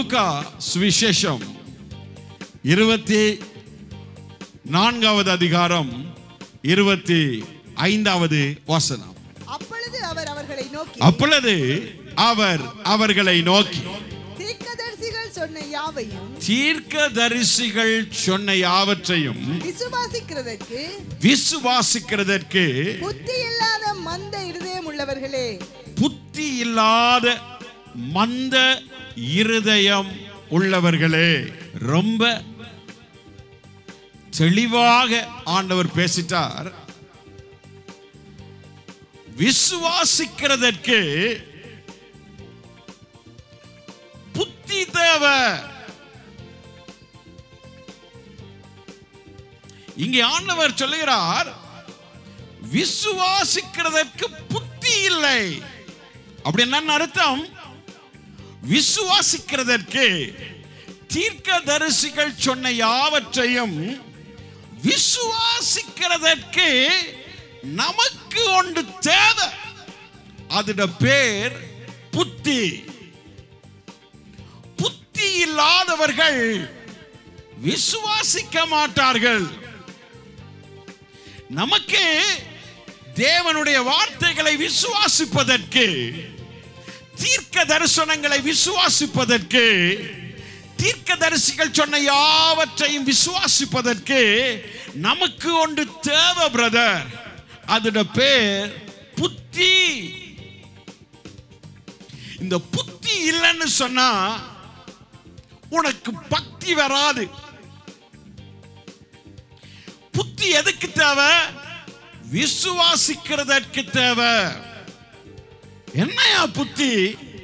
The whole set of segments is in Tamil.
லூக்கா சுவிசேஷம் இருபத்தி நான்காவது அதிகாரம் இருபத்தி ஐந்தாவது வசனம் அப்பொழுது அவர் அவர்களை நோக்கி அப்பொழுது அவர் அவர்களை நோக்கி தீர்க்கதரிசிகள் சொன்ன யாவையும் தீர்க்கதரிசிகள் சொன்ன யாவற்றையும் விசுவாசிக்கிறதற்கு விசுவாசிக்கிறதற்கு புத்தி இல்லாத மந்த இருதயம் உள்ளவர்களே புத்தி இல்லாத மந்த இருதயம் உள்ளவர்களே ரொம்ப தெளிவாக ஆண்டவர் பேசிட்டார் விசுவாசிக்கிறதற்கு புத்தி தேவை இங்கே ஆண்டவர் சொல்லுகிறார் விசுவாசிக்கிறதற்கு புத்தி இல்லை அப்படி என்ன அர்த்தம் விசுவாசிக்கிறதற்கு தீர்க்கதரிசிகள் சொன்ன யாவற்றையும் விசுவாசிக்கிறதற்கு நமக்கு ஒன்று தேவை அதோட பேர் புத்தி புத்தி இல்லாதவர்கள் விசுவாசிக்க மாட்டார்கள் நமக்கு தேவனுடைய வார்த்தைகளை விசுவாசிப்பதற்கு தீர்க்க தரிசனங்களை விசுவாசிப்பதற்கு தீர்க்க தரிசிகள் சொன்ன யாவற்றையும் விசுவாசிப்பதற்கு நமக்கு ஒன்று தேவை பிரதர் அதோட பேர் புத்தி இந்த புத்தி இல்லைன்னு சொன்னா உனக்கு பக்தி வராது புத்தி எதுக்கு தேவை விசுவாசிக்கிறதற்கு தேவை என்னையா புத்தி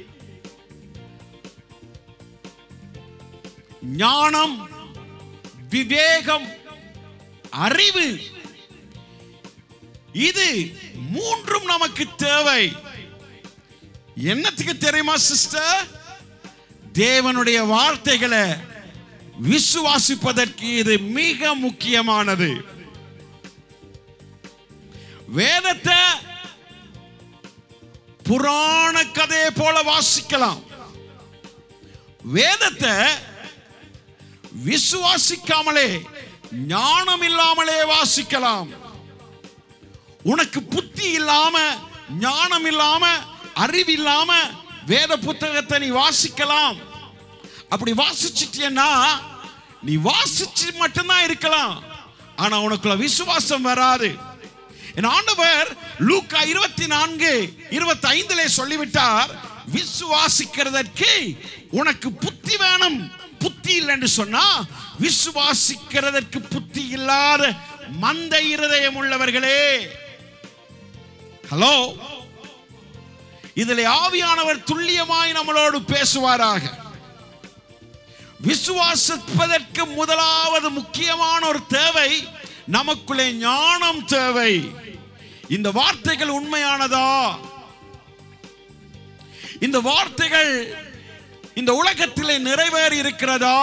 ஞானம் விவேகம் அறிவு இது மூன்றும் நமக்கு தேவை என்னத்துக்கு தெரியுமா சிஸ்டர் தேவனுடைய வார்த்தைகளை விசுவாசிப்பதற்கு இது மிக முக்கியமானது வேதத்தை புராண கதையை போல வாசிக்கலாம் வேதத்தை விசுவாசிக்காமலே ஞானம் இல்லாமலே வாசிக்கலாம் உனக்கு புத்தி இல்லாம ஞானம் இல்லாம அறிவு இல்லாம வேத புத்தகத்தை நீ வாசிக்கலாம் அப்படி வாசிச்சிட்டியன்னா நீ வாசிச்சு மட்டும்தான் இருக்கலாம் ஆனா உனக்குள்ள விசுவாசம் வராது என் ஆண்டவர் லூக்கா இருபத்தி நான்கு இருபத்தி ஐந்துல சொல்லிவிட்டார் விசுவாசிக்கிறதற்கு உனக்கு புத்தி வேணும் புத்தி இல்லைன்னு சொன்னா விசுவாசிக்கிறதற்கு புத்தி இல்லாத மந்த இருதயம் உள்ளவர்களே ஹலோ இதில் ஆவியானவர் துல்லியமாய் நம்மளோடு பேசுவாராக விசுவாசிப்பதற்கு முதலாவது முக்கியமான ஒரு தேவை நமக்குள்ளே ஞானம் தேவை இந்த வார்த்தைகள் உண்மையானதா இந்த வார்த்தைகள் இந்த உலகத்திலே நிறைவேறி இருக்கிறதா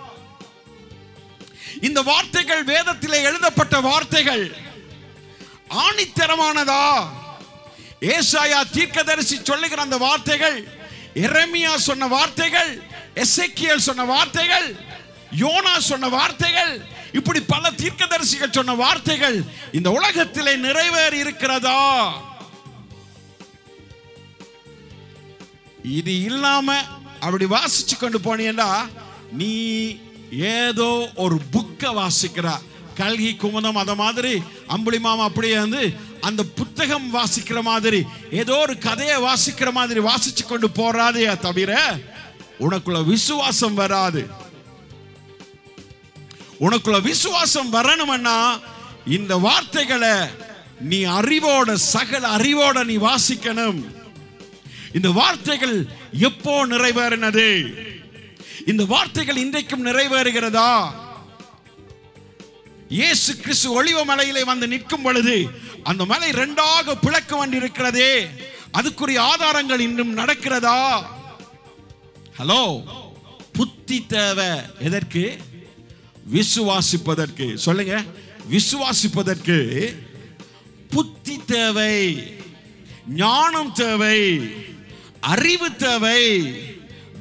இந்த வார்த்தைகள் வேதத்திலே எழுதப்பட்ட வார்த்தைகள் ஆணித்தரமானதா ஏசாயா தீர்க்கதரிசி சொல்லுகிற அந்த வார்த்தைகள் எரேமியா சொன்ன வார்த்தைகள் எசேக்கியேல் சொன்ன வார்த்தைகள் யோனா சொன்ன வார்த்தைகள் இப்படி பல தீர்க்கதரிசிகள் சொன்ன வார்த்தைகள் இந்த உலகத்திலே நிறைவேறி இருக்கிறதா இது இல்லாம அப்படி வாசிச்சு கொண்டு போனீங்கன்னா நீ ஏதோ ஒரு புக்கை வாசிக்கிறா கல்கி குமுதம் அத மாதிரி அம்புலி மாமா அப்படியே வந்து அந்த புத்தகம் வாசிக்கிற மாதிரி ஏதோ ஒரு கதையை வாசிக்கிற மாதிரி வாசிச்சு கொண்டு போறாதே தவிர உனக்குள்ள விசுவாசம் வராது உனக்குள்ள விசுவாசம் வரணும்னா இந்த வார்த்தைகளை நீ அறிவோட சகல அறிவோட நீ வாசிக்கணும் இந்த வார்த்தைகள் எப்போ நிறைவேறினது இந்த வார்த்தைகள் இன்றைக்கும் நிறைவேறுகிறதா இயேசு கிறிஸ்து ஒளிவ மலையிலே வந்து நிற்கும் பொழுது அந்த மலை ரெண்டாக பிளக்க வேண்டியிருக்கிறதே அதுக்குரிய ஆதாரங்கள் இன்னும் நடக்கிறதா ஹலோ புத்தி தேவை எதற்கு விசுவாசிப்பதற்கு சொல்லுங்க விசுவாசிப்பதற்கு புத்தி தேவை ஞானம் தேவை அறிவு தேவை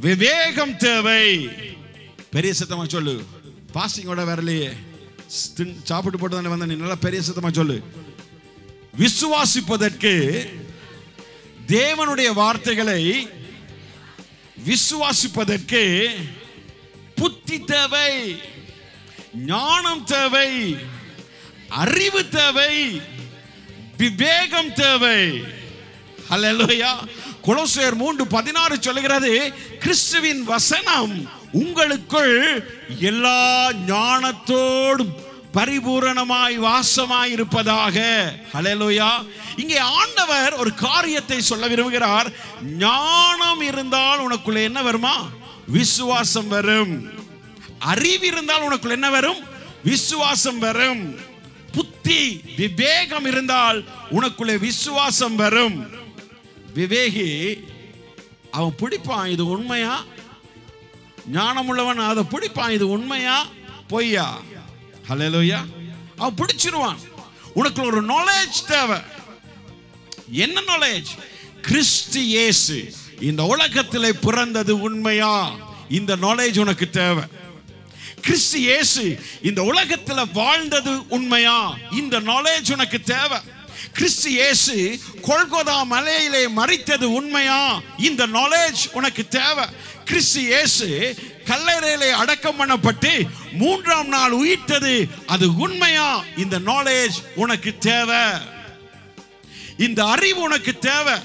விவேகம் தேவை பெரிய சத்தமா சொல்லு பாஸ்டிங்கோட வரலையே தின்- சாப்பிட்டு போட்டு தானே வந்த நீ நல்லா பெரிய சத்தமா சொல்லு விசுவாசிப்பதற்கு தேவனுடைய வார்த்தைகளை விசுவாசிப்பதற்கு புத்தி தேவை ஞானம் தேவை அறிவு தேவை விவேகம் தேவை ஹalleluya கொலோசியர் மூன்று பதினாறு சொல்லுகிறது கிறிஸ்துவின் வசனம் உங்களுக்குள் எல்லா ஞானத்தோடும் பரிபூரணமாய் வாசமாய் இருப்பதாக ஹalleluya இங்கே ஆண்டவர் ஒரு காரியத்தை சொல்ல விரும்புகிறார் ஞானம் இருந்தால் உனக்குள்ள என்ன வருமா விசுவாசம் வரும் அறிவு இருந்தால் உனக்குள்ள என்ன வரும் விசுவாசம் வரும் புத்தி விவேகம் இருந்தால் உனக்குள்ளே விசுவாசம் வரும் விவேகி அவன் பிடிப்பான் இது உண்மையா ஞானமுள்ளவன் அதை பிடிப்பான் இது உண்மையா பொய்யா ஹalleluya அவன் பிடிச்சிருவான் உனக்கு ஒரு நாலேஜ் தேவை என்ன நாலேஜ் கிறிஸ்து இயேசு இந்த உலகத்திலே பிறந்தது உண்மையா இந்த நாலேஜ் உனக்கு தேவை கிறிஸ்து இயேசு இந்த உலகத்துல வாழ்ந்தது உண்மையா இந்த நாலேஜ் உனக்கு தேவை கிறிஸ்து இயேசு கொல்கொதா மலையிலே மறித்தது உண்மையா இந்த நாலேஜ் உனக்கு தேவை கிறிஸ்து இயேசு கல்லறையிலே அடக்கம் பண்ணப்பட்டு மூன்றாம் நாள் உயிர்த்தது அது உண்மையா இந்த நாலேஜ் உனக்கு தேவை இந்த அறிவு உனக்கு தேவை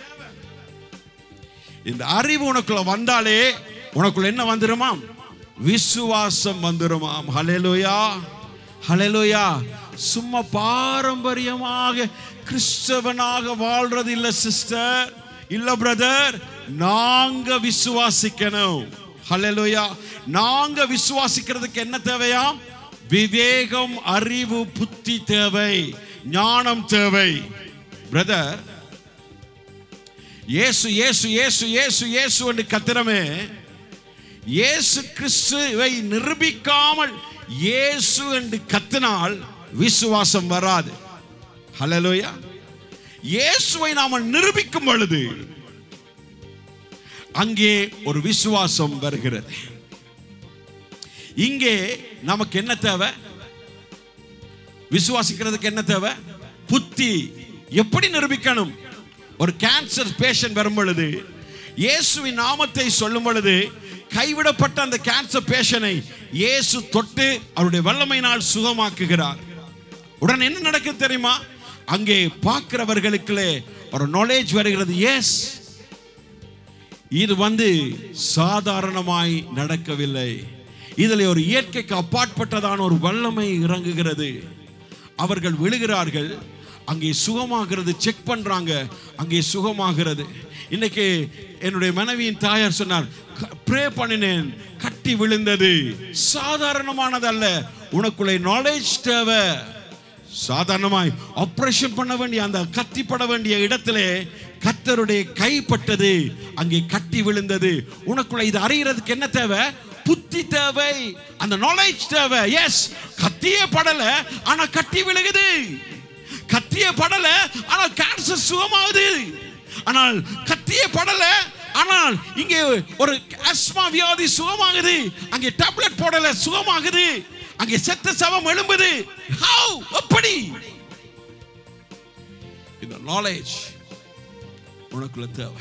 இந்த அறிவு உனக்குள்ள வந்தாலே உனக்குள்ள என்ன வந்துருமாம் விசுவாசம் வந்துருமாம் ஹalleluya ஹalleluya சும்மா பாரம்பரியமாக கிறிஸ்தவனாக வாழ்றது இல்ல சிஸ்டர் இல்ல பிரதர் நாங்க விசுவாசிக்கணும் ஹalleluya நாங்க விசுவாசிக்கிறதுக்கு என்ன தேவையாம் விவேகம் அறிவு புத்தி தேவை ஞானம் தேவை பிரதர் இயேசு இயேசு இயேசு இயேசு இயேசு என்று கத்திரமே இயேசு கிறிஸ்துவை நிரூபிக்காமல் இயேசு என்று கத்தினால் விசுவாசம் வராது ஹalleluya இயேசுவை நாம நிரூபிக்கும் பொழுது அங்கே ஒரு விசுவாசம் வருகிறது இங்கே நமக்கு என்ன தேவை விசுவாசிக்கிறதுக்கு என்ன தேவை புத்தி எப்படி நிரூபிக்கணும் ஒரு கேன்சர் பேஷண்ட் வரும் பொழுது இயேசுவின் நாமத்தை சொல்லும் பொழுது கைவிடப்பட்ட அந்த கேன்சர் பேஷனை இயேசு தொட்டு அவருடைய வல்லமையினால் சுகமாக்குகிறார் உடனே என்ன நடக்குது தெரியுமா அங்கே பார்க்கிறவர்களுக்குள்ளே ஒரு நாலேஜ் வருகிறது எஸ் இது வந்து சாதாரணமாய் நடக்கவில்லை இதில் ஒரு இயற்கைக்கு அப்பாற்பட்டதான ஒரு வல்லமை இறங்குகிறது அவர்கள் விழுகிறார்கள் அங்கே சுகமாகிறது செக் பண்றாங்க அங்கே சுகமாகிறது இன்னைக்கு என்னுடைய மனைவியின் தாயார் சொன்னார் ப்ரே பண்ணினேன் கட்டி விழுந்தது சாதாரணமானதல்ல உனக்குள்ளே நாலேஜ் தேவை சாதாரணமாய் ஆபரேஷன் பண்ண வேண்டிய அந்த கத்திப்பட வேண்டிய இடத்திலே கத்தருடைய கைப்பட்டது அங்கே கட்டி விழுந்தது உனக்குள்ள இது அறியறதுக்கு என்ன தேவை புத்தி தேவை அந்த நாலேஜ் தேவை எஸ் கத்தியே படல ஆனா கட்டி விழுகுது கத்தியே படல ஆனா கேன்சர் சுகமாகுது ஆனால் கத்தியே படல ஆனால் இங்கே ஒரு அஸ்மா வியாதி சுகமாகுது அங்கே டேப்லெட் போடல சுகமாகுது அங்கே செத்த சவம் எழும்புது ஹவ் எப்படி இந்த நாலேஜ் உனக்குள்ள தேவை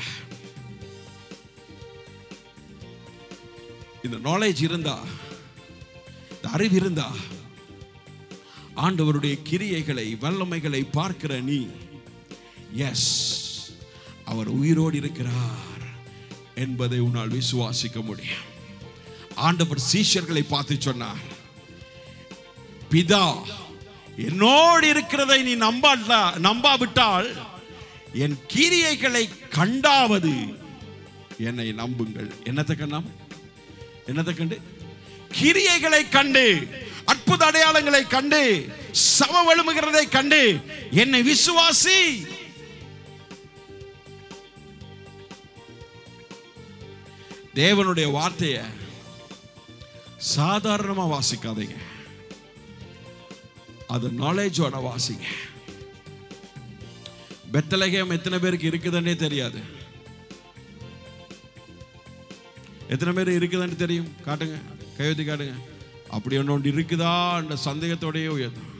இந்த நாலேஜ் இருந்தா இந்த அறிவு இருந்தா ஆண்டவருடைய கிரியைகளை வல்லமைகளை பார்க்கிற நீ எஸ் அவர் உயிரோடு இருக்கிறார் என்பதை உன்னால் விசுவாசிக்க முடியும் ஆண்டவர் சீஷர்களை பார்த்து சொன்னார் பிதா என்னோடு இருக்கிறதை நீ நம்பாட்டா நம்பாவிட்டால் என் கிரியைகளை கண்டாவது என்னை நம்புங்கள் என்னத்தை கண்டாம் என்னத்தை கண்டு கிரியைகளை கண்டு அற்புத அடையாளங்களை கண்டு சம எழுமுகிறதை கண்டு என்னை விசுவாசி தேவனுடைய வார்த்தையை சாதாரணமா வாசிக்காதீங்க அது நாலேஜோட வாசிங்க பெத்தலகம் எத்தனை பேருக்கு இருக்குதுன்னே தெரியாது எத்தனை பேர் இருக்குதுன்னு தெரியும் காட்டுங்க கையெழுத்தி காட்டுங்க அப்படி ஒன்று ஒன்று இருக்குதா என்ற சந்தேகத்தோடயே உயர்த்தும்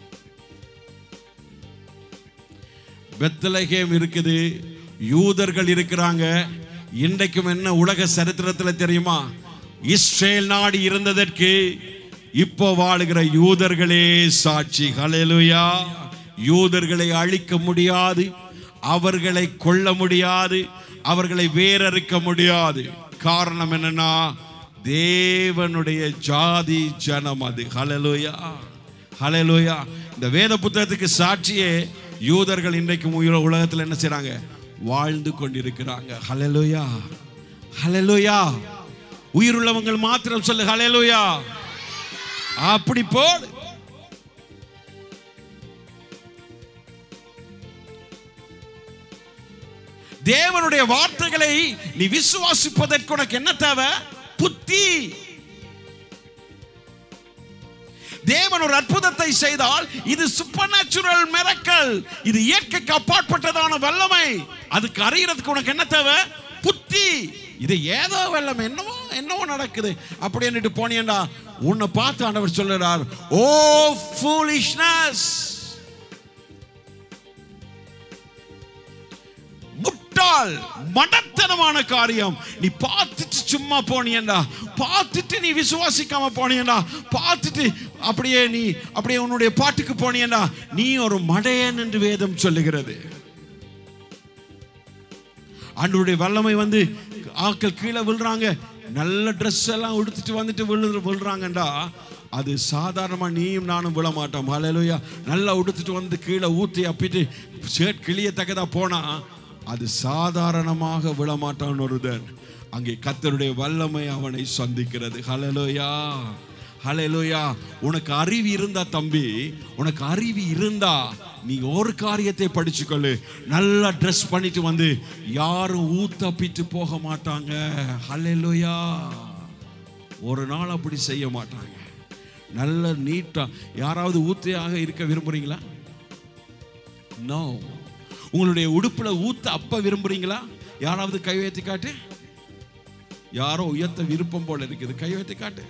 பெத்தலகேம் இருக்குது யூதர்கள் இருக்கிறாங்க இன்றைக்கும் என்ன உலக சரித்திரத்தில் தெரியுமா இஸ்ரேல் நாடு இருந்ததற்கு இப்போ வாழுகிற யூதர்களே சாட்சி ஹalleluya யூதர்களை அழிக்க முடியாது அவர்களை கொல்ல முடியாது அவர்களை வேறறுக்க முடியாது காரணம் என்னன்னா தேவனுடைய ஜாதி ஜனம் அது ஹalleluya ஹalleluya இந்த வேத புத்தகத்துக்கு சாட்சியே யூதர்கள் இன்றைக்கு உயிர- உலகத்துல என்ன செய்றாங்க வாழ்ந்து கொண்டிருக்கிறாங்க ஹalleluya ஹalleluya உயிருள்ளவங்கள் மாத்திரம் சொல்லு ஹalleluya அப்படி போடு தேவனுடைய வார்த்தைகளை நீ விசுவாசிப்பதற்கு உனக்கு என்ன தேவை புத்தி தேவன் ஒரு அற்புதத்தை செய்தால் இது சூப்பர் நேச்சுரல் மிரக்கல் இது இயற்கைக்கு அப்பாற்பட்டதான வல்லமை அதுக்கு அறியறதுக்கு உனக்கு என்ன தேவை புத்தி இது ஏதோ வெள்ளம் என்னவோ என்னவோ நடக்குது அப்படின்னுட்டு போனியண்டா உன்னை பார்த்து ஆண்டவர் சொல்லுறார் ஓ foolishness முட்டாள் மடத்தனமான காரியம் நீ பார்த்துட்டு சும்மா போனியண்டா பார்த்துட்டு நீ விசுவாசிக்காம போனியண்டா பார்த்துட்டு அப்படியே நீ அப்படியே உன்னுடைய பாட்டுக்கு போனியண்டா நீ ஒரு மடையன் என்று வேதம் சொல்லுகிறது ஆண்டவருடைய வல்லமை வந்து ஆட்கள் கீழே விழுறாங்க நல்ல ட்ரெஸ் எல்லாம் உடுத்துட்டு வந்துட்டு விழு விழுறாங்கண்டா அது சாதாரணமா நீயும் நானும் விழ மாட்டோம் ஹalleluya நல்லா உடுத்துட்டு வந்து கீழே ஊத்தி அப்பிட்டு ஷர்ட் கிளியத்தக்கதா போனா அது சாதாரணமாக விழமாட்டான் ஒருதன் அங்கே கத்தருடைய வல்லமை அவனை சந்திக்கிறது ஹalleluya ஹalleluya உனக்கு அறிவு இருந்தா தம்பி உனக்கு அறிவு இருந்தா நீ ஒரு காரியத்தை படிச்சுக்கொள்ளு நல்லா ட்ரெஸ் பண்ணிட்டு வந்து யாரும் ஊத்தப்பிட்டு போக மாட்டாங்க ஹalleluya ஒரு நாள் அப்படி செய்ய மாட்டாங்க நல்ல நீட்டா யாராவது ஊத்தையாக இருக்க விரும்புறீங்களா நோ உங்களுடைய உடுப்புல ஊத்த அப்ப விரும்புறீங்களா யாராவது கை வைத்து காட்டு யாரோ உயர்த்த விருப்பம் போல இருக்குது கை வைத்து காட்டு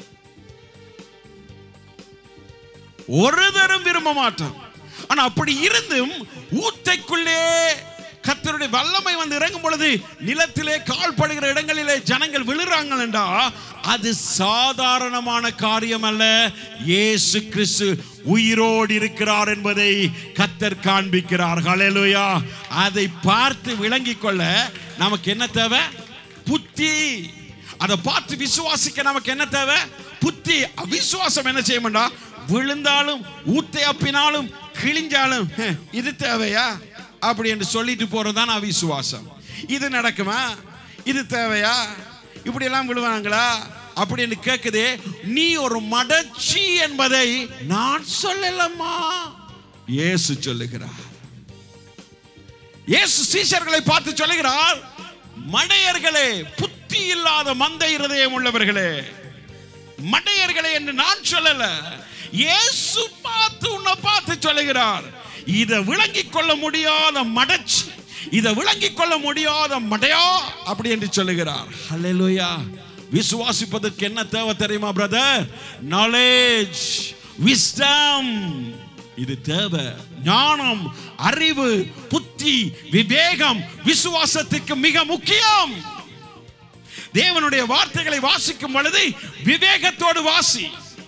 ஒரு தரம் விரும்ப மாட்டான் ஆனா அப்படி இருந்தும் ஊத்தைக்குள்ளே கர்த்தருடைய வல்லமை வந்து இறங்கும் பொழுது நிலத்திலே கால் படுகிற இடங்களிலே ஜனங்கள் விழுறாங்க என்றா அது சாதாரணமான காரியம் அல்ல இயேசு கிறிஸ்து உயிரோடு இருக்கிறார் என்பதை கத்தர் காண்பிக்கிறார் ஹalleluya அதை பார்த்து விளங்கிக் கொள்ள நமக்கு என்ன தேவை புத்தி அதை பார்த்து விசுவாசிக்க நமக்கு என்ன தேவை புத்தி அவிசுவாசம் என்ன செய்ய மாட்டா விழுந்தாலும் ஊத்தை அப்பினாலும் கிழிஞ்சாலும் "ஹே, இது தேவையா அப்படி என்று சொல்லிட்டு போறதுதான் அவிசுவாசம் இது நடக்குமா இது தேவையா இப்படி எல்லாம் விழுவாங்களா அப்படி என்று கேட்குதே நீ ஒரு மடச்சி என்பதை நான் சொல்லலம்மா இயேசு சொல்லுகிறார் இயேசு சீஷர்களை பார்த்து சொல்லுகிறார் மடையர்களே புத்தி இல்லாத மந்த இருதயம் உள்ளவர்களே மடையர்களே என்று நான் சொல்லல இயேசு பார்த்து உன்னை பார்த்து சொல்லுகிறார் இதை விளங்கிக் கொள்ள முடியாத மடச்சி இதை விளங்கிக் கொள்ள முடியாத மடையா அப்படி என்று சொல்லுகிறார் ஹalleluya விசுவாசிப்பதற்கு என்ன தேவை தெரியுமா பிரதர் நாலேஜ் விஸ்டம் இது தேவை ஞானம் அறிவு புத்தி விவேகம் விசுவாசத்துக்கு மிக முக்கியம் தேவனுடைய வார்த்தைகளை வாசிக்கும் பொழுது விவேகத்தோடு வாசி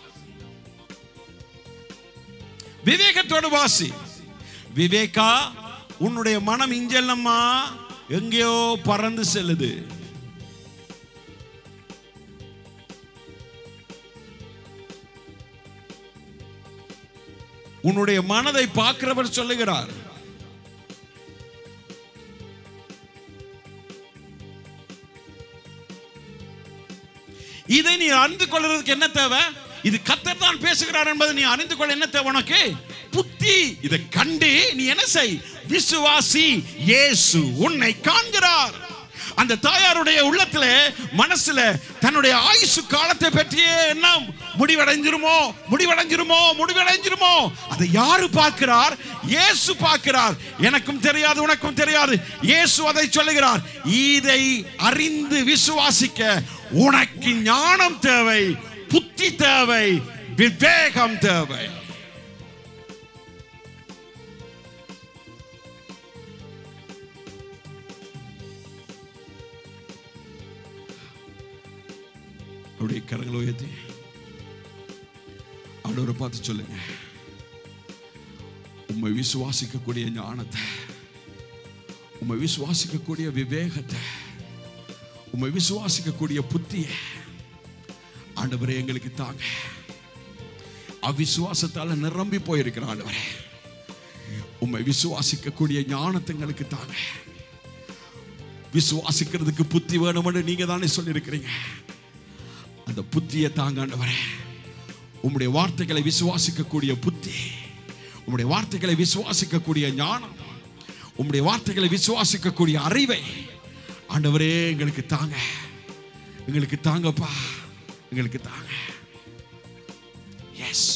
விவேகத்தோடு வாசி விவேகா உன்னுடைய மனம் இஞ்சல்லம்மா எங்கேயோ பறந்து செல்லுது உன்னுடைய மனதை பார்க்கிறவர் சொல்லுகிறார் இதை நீ அறிந்து கொள்றதுக்கு என்ன தேவை இது கத்தர் தான் பேசுகிறார் என்பதை நீ அறிந்து கொள்ள என்ன தேவை உனக்கு புத்தி இதை கண்டு நீ என்ன செய் விசுவாசி இயேசு உன்னை காண்கிறார் அந்த தாயாருடைய உள்ளத்துல மனசுல தன்னுடைய ஆயுசு காலத்தை பற்றியே என்ன முடிவடைஞ்சிருமோ முடிவடைஞ்சிருமோ முடிவடைஞ்சிருமோ அதை யாரு பார்க்கிறார் இயேசு பார்க்கிறார் எனக்கும் தெரியாது உனக்கும் தெரியாது இயேசு அதை சொல்லுகிறார் இதை அறிந்து விசுவாசிக்க உனக்கு ஞானம் தேவை புத்தி தேவை விவேகம் தேவை அப்படியே கரங்களை உயர்த்தி ஆண்டவரை பார்த்து சொல்லுங்க உம்மை விசுவாசிக்கக்கூடிய ஞானத்தை உம்மை விசுவாசிக்கக்கூடிய விவேகத்தை உம்மை விசுவாசிக்கக்கூடிய புத்தியை ஆண்டவரே எங்களுக்கு தாங்க அவிசுவாசத்தால நிரம்பி போயிருக்கிற ஆண்டவரே உம்மை விசுவாசிக்கக்கூடிய ஞானத்தை எங்களுக்கு தாங்க விசுவாசிக்கிறதுக்கு புத்தி வேணும்னு நீங்க தானே சொல்லியிருக்கிறீங்க அந்த புத்தியை தாங்க ஆண்டவரே உம்முடைய வார்த்தைகளை விசுவாசிக்கக்கூடிய புத்தி உம்முடைய வார்த்தைகளை விசுவாசிக்கக்கூடிய ஞானம் உம்முடைய வார்த்தைகளை விசுவாசிக்கக்கூடிய அறிவை ஆண்டவரே எங்களுக்கு தாங்க எங்களுக்கு தாங்கப்பா எங்களுக்கு தாங்க எஸ்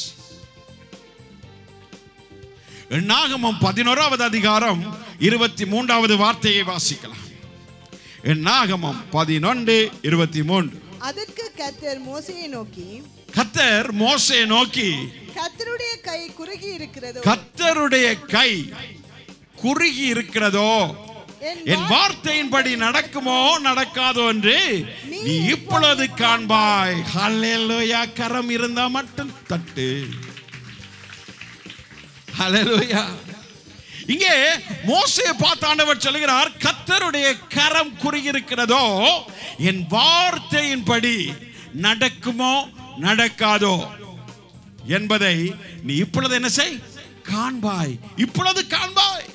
எண்ணாகமம் பதினோராவது அதிகாரம் இருபத்தி மூன்றாவது வார்த்தையை வாசிக்கலாம் எண்ணாகமம் பதினொன்று இருபத்தி மூன்று அதற்கு கர்த்தர் மோசையை நோக்கி கத்தர் மோசே நோக்கி கர்த்தருடைய கை குறுகி இருக்கிறதோ கத்தருடைய கை குறுகி இருக்கிறதோ என் என் வார்த்தையின்படி நடக்குமோ நடக்காதோ என்று நீ இப்பொழுது காண்பாய் ஹalleluya கரம் இருந்தா மட்டும் தட்டு ஹalleluya இங்கே மோசே பார்த்த ஆண்டவர் சொல்லுகிறார் கத்தருடைய கரம் குறுகி இருக்கிறதோ என் வார்த்தையின்படி நடக்குமோ நடக்காதோ என்பதை நீ இப்பொழுது என்ன செய் காண்பாய் இப்பொழுது காண்பாய்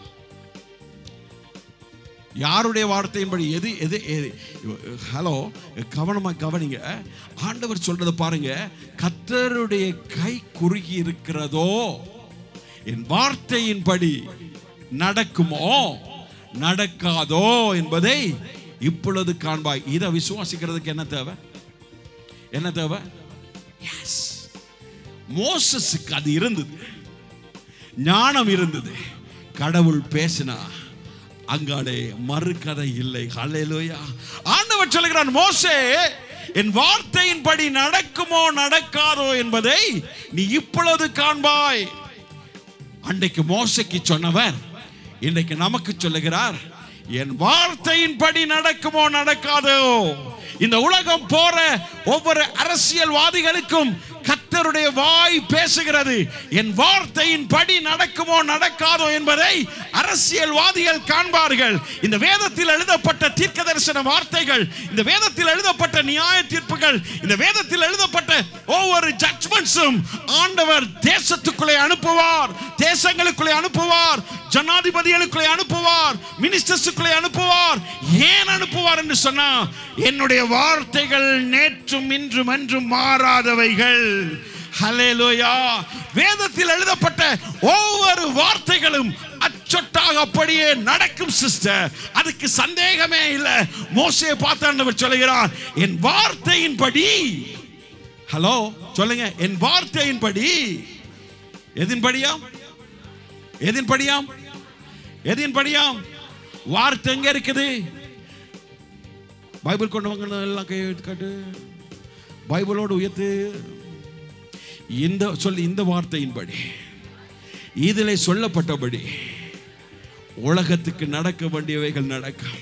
யாருடைய வார்த்தையின்படி எது எது எது ஹலோ கவனமா கவனிங்க ஆண்டவர் சொல்றதை பாருங்க கத்தருடைய கை குறுகி இருக்கிறதோ என் வார்த்தையின்படி நடக்குமோ நடக்காதோ என்பதை இப்பொழுது காண்பாய் இதை விசுவாசிக்கிறதுக்கு என்ன தேவை என்ன தேவை எஸ் மோசஸுக்கு அது இருந்தது ஞானம் இருந்தது கடவுள் பேசினா அங்காடே மறுகதை இல்லை ஹalleluya ஆண்டவர் சொல்கிறான் மோசே என் வார்த்தையின்படி நடக்குமோ நடக்காதோ என்பதை நீ இப்பொழுது காண்பாய் அன்றைக்கு மோசைக்கு சொன்னவர் இன்றைக்கு நமக்கு சொல்லுகிறார் என் வார்த்தையின்படி நடக்குமோ நடக்காதோ இந்த உலகம் போற ஒவ்வொரு அரசியல்வாதிகளுக்கும் கத்தருடைய வாய் பேசுகிறது என் வார்த்தையின் படி நடக்குமோ நடக்காதோ என்பதை அரசியல்வாதிகள் காண்பார்கள் இந்த வேதத்தில் எழுதப்பட்ட தீர்க்க தரிசன வார்த்தைகள் இந்த வேதத்தில் எழுதப்பட்ட நியாய தீர்ப்புகள் இந்த வேதத்தில் எழுதப்பட்ட ஒவ்வொரு ஜட்மெண்ட்ஸும் ஆண்டவர் தேசத்துக்குள்ளே அனுப்புவார் தேசங்களுக்குள்ளே அனுப்புவார் ஜனாதிபதிகளுக்குள்ளே அனுப்புவார் மினிஸ்டர்ஸுக்குள்ளே அனுப்புவார் ஏன் அனுப்புவார் என்று சொன்னா என்னுடைய வார்த்தைகள் நேற்றும் இன்றும் என்றும் மாறாதவைகள் ஹalleluya வேதத்தில் எழுதப்பட்ட ஒவ்வொரு வார்த்தைகளும் அச்சொட்டாக அப்படியே நடக்கும் சிஸ்டர் அதுக்கு சந்தேகமே இல்லை மோசே பார்த்தாண்டவர் சொல்லுகிறார் என் வார்த்தையின்படி ஹலோ சொல்லுங்க என் வார்த்தையின்படி எதின்படியாம் எதின்படியாம் எதின்படியாம் வார்த்தை எங்க இருக்குது பைபிள் கொண்டவங்க எல்லாம் கை காட்டு பைபிளோடு உயர்த்து இந்த சொல்லி இந்த வார்த்தையின்படி இதில் சொல்லப்பட்டபடி உலகத்துக்கு நடக்க வேண்டியவைகள் நடக்கும்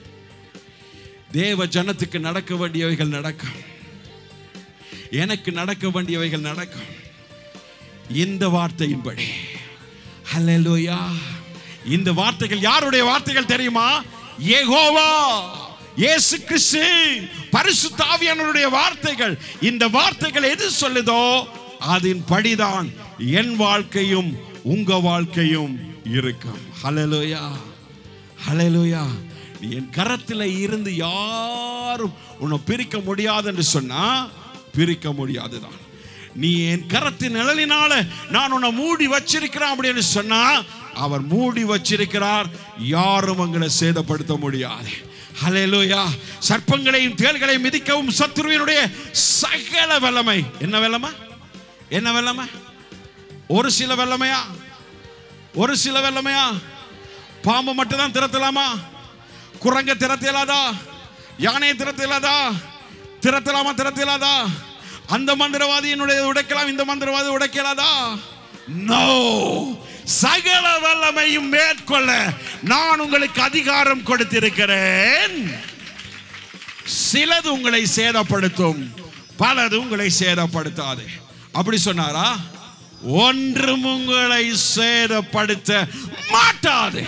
தேவ ஜனத்துக்கு நடக்க வேண்டியவைகள் நடக்கும் எனக்கு நடக்க வேண்டியவைகள் நடக்கும் இந்த வார்த்தையின்படி ஹalleluya இந்த வார்த்தைகள் யாருடைய வார்த்தைகள் தெரியுமா யெகோவா இயேசு கிறிஸ்து பரிசுத்த ஆவியானவருடைய வார்த்தைகள் இந்த வார்த்தைகள் எது சொல்லுதோ அதன் படிதான் என் வாழ்க்கையும் உங்க வாழ்க்கையும் இருக்கும் ஹalleluya ஹalleluya நீ என் கரத்தில் இருந்து யாரும் உன்னை பிரிக்க முடியாது என்று சொன்னா பிரிக்க முடியாதுதான் நீ என் கரத்தின் நிழலினால நான் உன்னை மூடி வச்சிருக்கிறேன் அப்படின்னு சொன்னா அவர் மூடி வச்சிருக்கிறார் யாரும் உங்களை சேதப்படுத்த முடியாது ஹalleluya சர்ப்பங்களையும் தேள்களையும் மிதிக்கவும் சத்துருவினுடைய சகல வல்லமை என்ன வல்லமை என்ன வல்லமை ஒரு சில வல்லமையா ஒரு சில வல்லமையா பாம்பு மட்டும் தான் திறத்தலாமா குரங்க திறத்த இயலாதா யானையை திறத்த இயலாதா திறத்தலாமா திறத்த இயலாதா அந்த மந்திரவாதியினுடைய உடைக்கலாம் இந்த மந்திரவாதி உடைக்கலாதா நோ சகல வல்லமையும் மேற்கொள்ள நான் உங்களுக்கு அதிகாரம் கொடுத்திருக்கிறேன் சிலது உங்களை சேதப்படுத்தும் பலது உங்களை சேதப்படுத்தாது அப்படி சொன்னாரா ஒன்றும் உங்களை சேதப்படுத்த மாட்டாது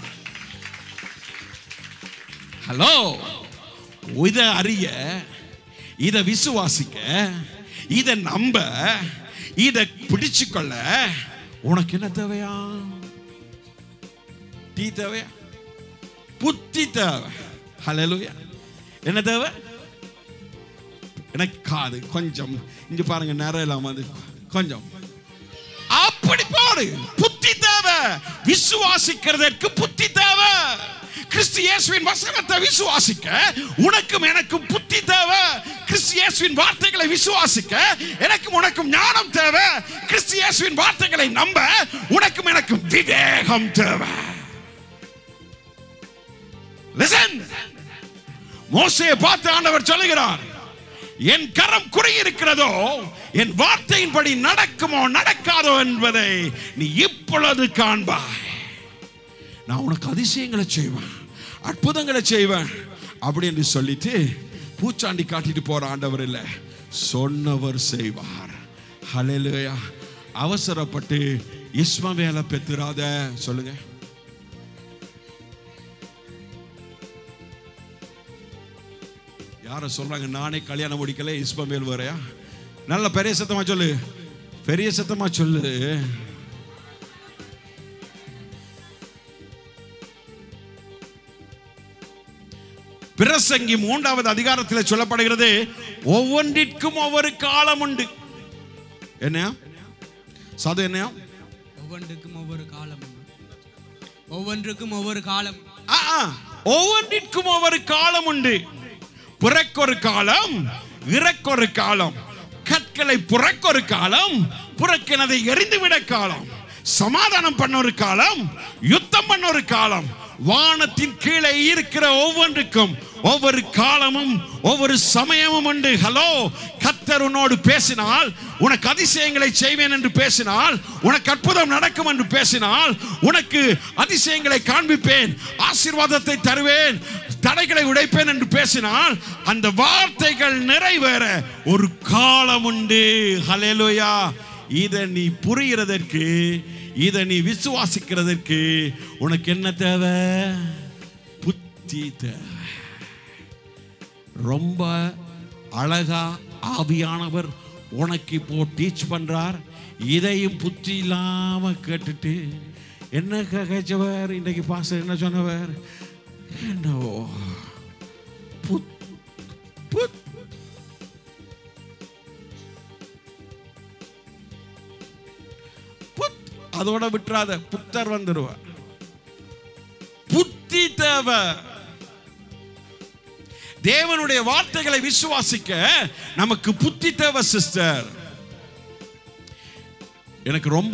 ஹலோ இதை அறிய இதை விசுவாசிக்க இதை நம்ப இதை பிடிச்சுக்கொள்ள உனக்கு என்ன தேவையா டீ தேவையா புத்தி தேவை ஹalleluya என்ன தேவை எனக்கு காது கொஞ்சம் இங்க பாருங்க நேரம் இல்லாம அது கொஞ்சம் அப்படி பாரு புத்தி தேவை விசுவாசிக்கிறதற்கு புத்தி தேவை கிறிஸ்து இயேசுவின் வசனத்தை விசுவாசிக்க உனக்கும் எனக்கும் புத்தி தேவை கிறிஸ்து இயேசுவின் வார்த்தைகளை விசுவாசிக்க எனக்கும் உனக்கும் ஞானம் தேவை கிறிஸ்து இயேசுவின் வார்த்தைகளை நம்ப உனக்கும் எனக்கும் விவேகம் தேவை லிசன் மோசையை பார்த்து ஆண்டவர் சொல்லுகிறார் என் கரம் குறையிருக்கிறதோ என் வார்த்தையின்படி நடக்குமோ நடக்காதோ என்பதை நீ இப்பொழுது காண்பாய் நான் உனக்கு அதிசயங்களை செய்வேன் அற்புதங்களை செய்வேன் அப்படி என்று சொல்லிட்டு பூச்சாண்டி காட்டிட்டு போற ஆண்டவர் இல்லை சொன்னவர் செய்வார் ஹalleluya அவசரப்பட்டு இஸ்மவேலை பெத்துறாத சொல்லுங்க யார சொல்றாங்க நானே கல்யாணம் முடிக்கல இஸ்மவேல் வரையா நல்ல பெரிய சத்தமா சொல்லு பெரிய சத்தமா சொல்லு பிரசங்கி மூன்றாவது அதிகாரத்தில் சொல்லப்படுகிறது ஒவ்வொன்றிற்கும் ஒவ்வொரு காலம் உண்டு என்ன சாது என்னையா ஒவ்வொன்றுக்கும் ஒவ்வொரு காலம் ஒவ்வொன்றுக்கும் ஒவ்வொரு காலம் ஆ, ஆ. ஒவ்வொன்றிற்கும் ஒவ்வொரு காலம் உண்டு பிறக்கொரு காலம் இறக்கொரு காலம் கற்களை புறக்கொரு காலம் புறக்கினதை எரிந்துவிட காலம் சமாதானம் பண்ண ஒரு காலம் யுத்தம் பண்ண ஒரு காலம் வானத்தின் கீழே இருக்கிற ஒவ்வொன்றுக்கும் ஒவ்வொரு காலமும் ஒவ்வொரு சமயமும் உண்டு ஹலோ கத்தர் உன்னோடு பேசினால் உனக்கு அதிசயங்களை செய்வேன் என்று பேசினால் உனக்கு அற்புதம் நடக்கும் என்று பேசினால் உனக்கு அதிசயங்களை காண்பிப்பேன் ஆசீர்வாதத்தை தருவேன் தடைகளை உடைப்பேன் என்று பேசினால் அந்த வார்த்தைகள் நிறைவேற ஒரு காலம் உண்டு ஹalleluya இதை நீ புரிகிறதற்கு இதை நீ விசுவாசிக்கிறதற்கு உனக்கு என்ன தேவை புத்தி தேவை ரொம்ப அழகா ஆவியானவர் உனக்கு இப்போ டீச் பண்றார் இதையும் புத்தி இல்லாம கேட்டுட்டு என்ன ககைச்சவர் இன்றைக்கு பாச என்ன சொன்னவர் என்னவோ புத் புத் புத் அதோட விட்டுறாத புத்தர் வந்துடுவார் புத்தி தேவை தேவனுடைய வார்த்தைகளை விசுவாசிக்க நமக்கு புத்தி தேவை சிஸ்டர் எனக்கு ரொம்ப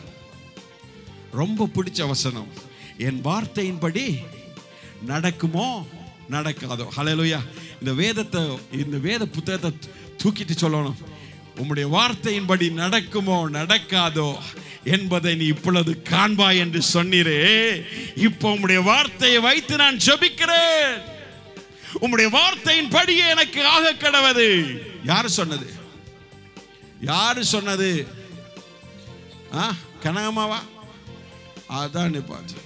ரொம்ப பிடிச்ச வசனம் என் வார்த்தையின்படி நடக்குமோ நடக்காதோ ஹalleluya இந்த வேதத்தை இந்த வேத புத்தகத்தை தூக்கிட்டு சொல்லணும் உம்முடைய வார்த்தையின்படி நடக்குமோ நடக்காதோ என்பதை நீ இப்பொழுது காண்பாய் என்று சொன்னீரே இப்போ உம்முடைய வார்த்தையை வைத்து நான் ஜெபிக்கிறேன் உம்முடைய வார்த்தையின் படியே எனக்கு ஆக கடவது யாரு சொன்னது யாரு சொன்னது ஆ கனகமாவா அதான் நிப்பாச்சு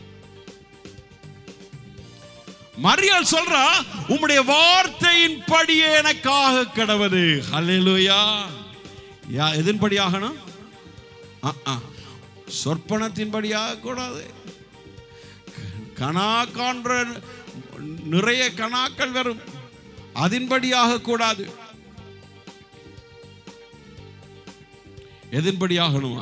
மரியாள் சொல்றா உம்முடைய வார்த்தையின் படியே எனக்காக கடவது ஹalleluya யா எதன்படி ஆகணும் ஆ, ஆ. சொற்பனத்தின்படி ஆகக்கூடாது கணா காண்ற நிறைய கணாக்கள் வரும் அதன்படி ஆகக்கூடாது எதன்படி ஆகணுமா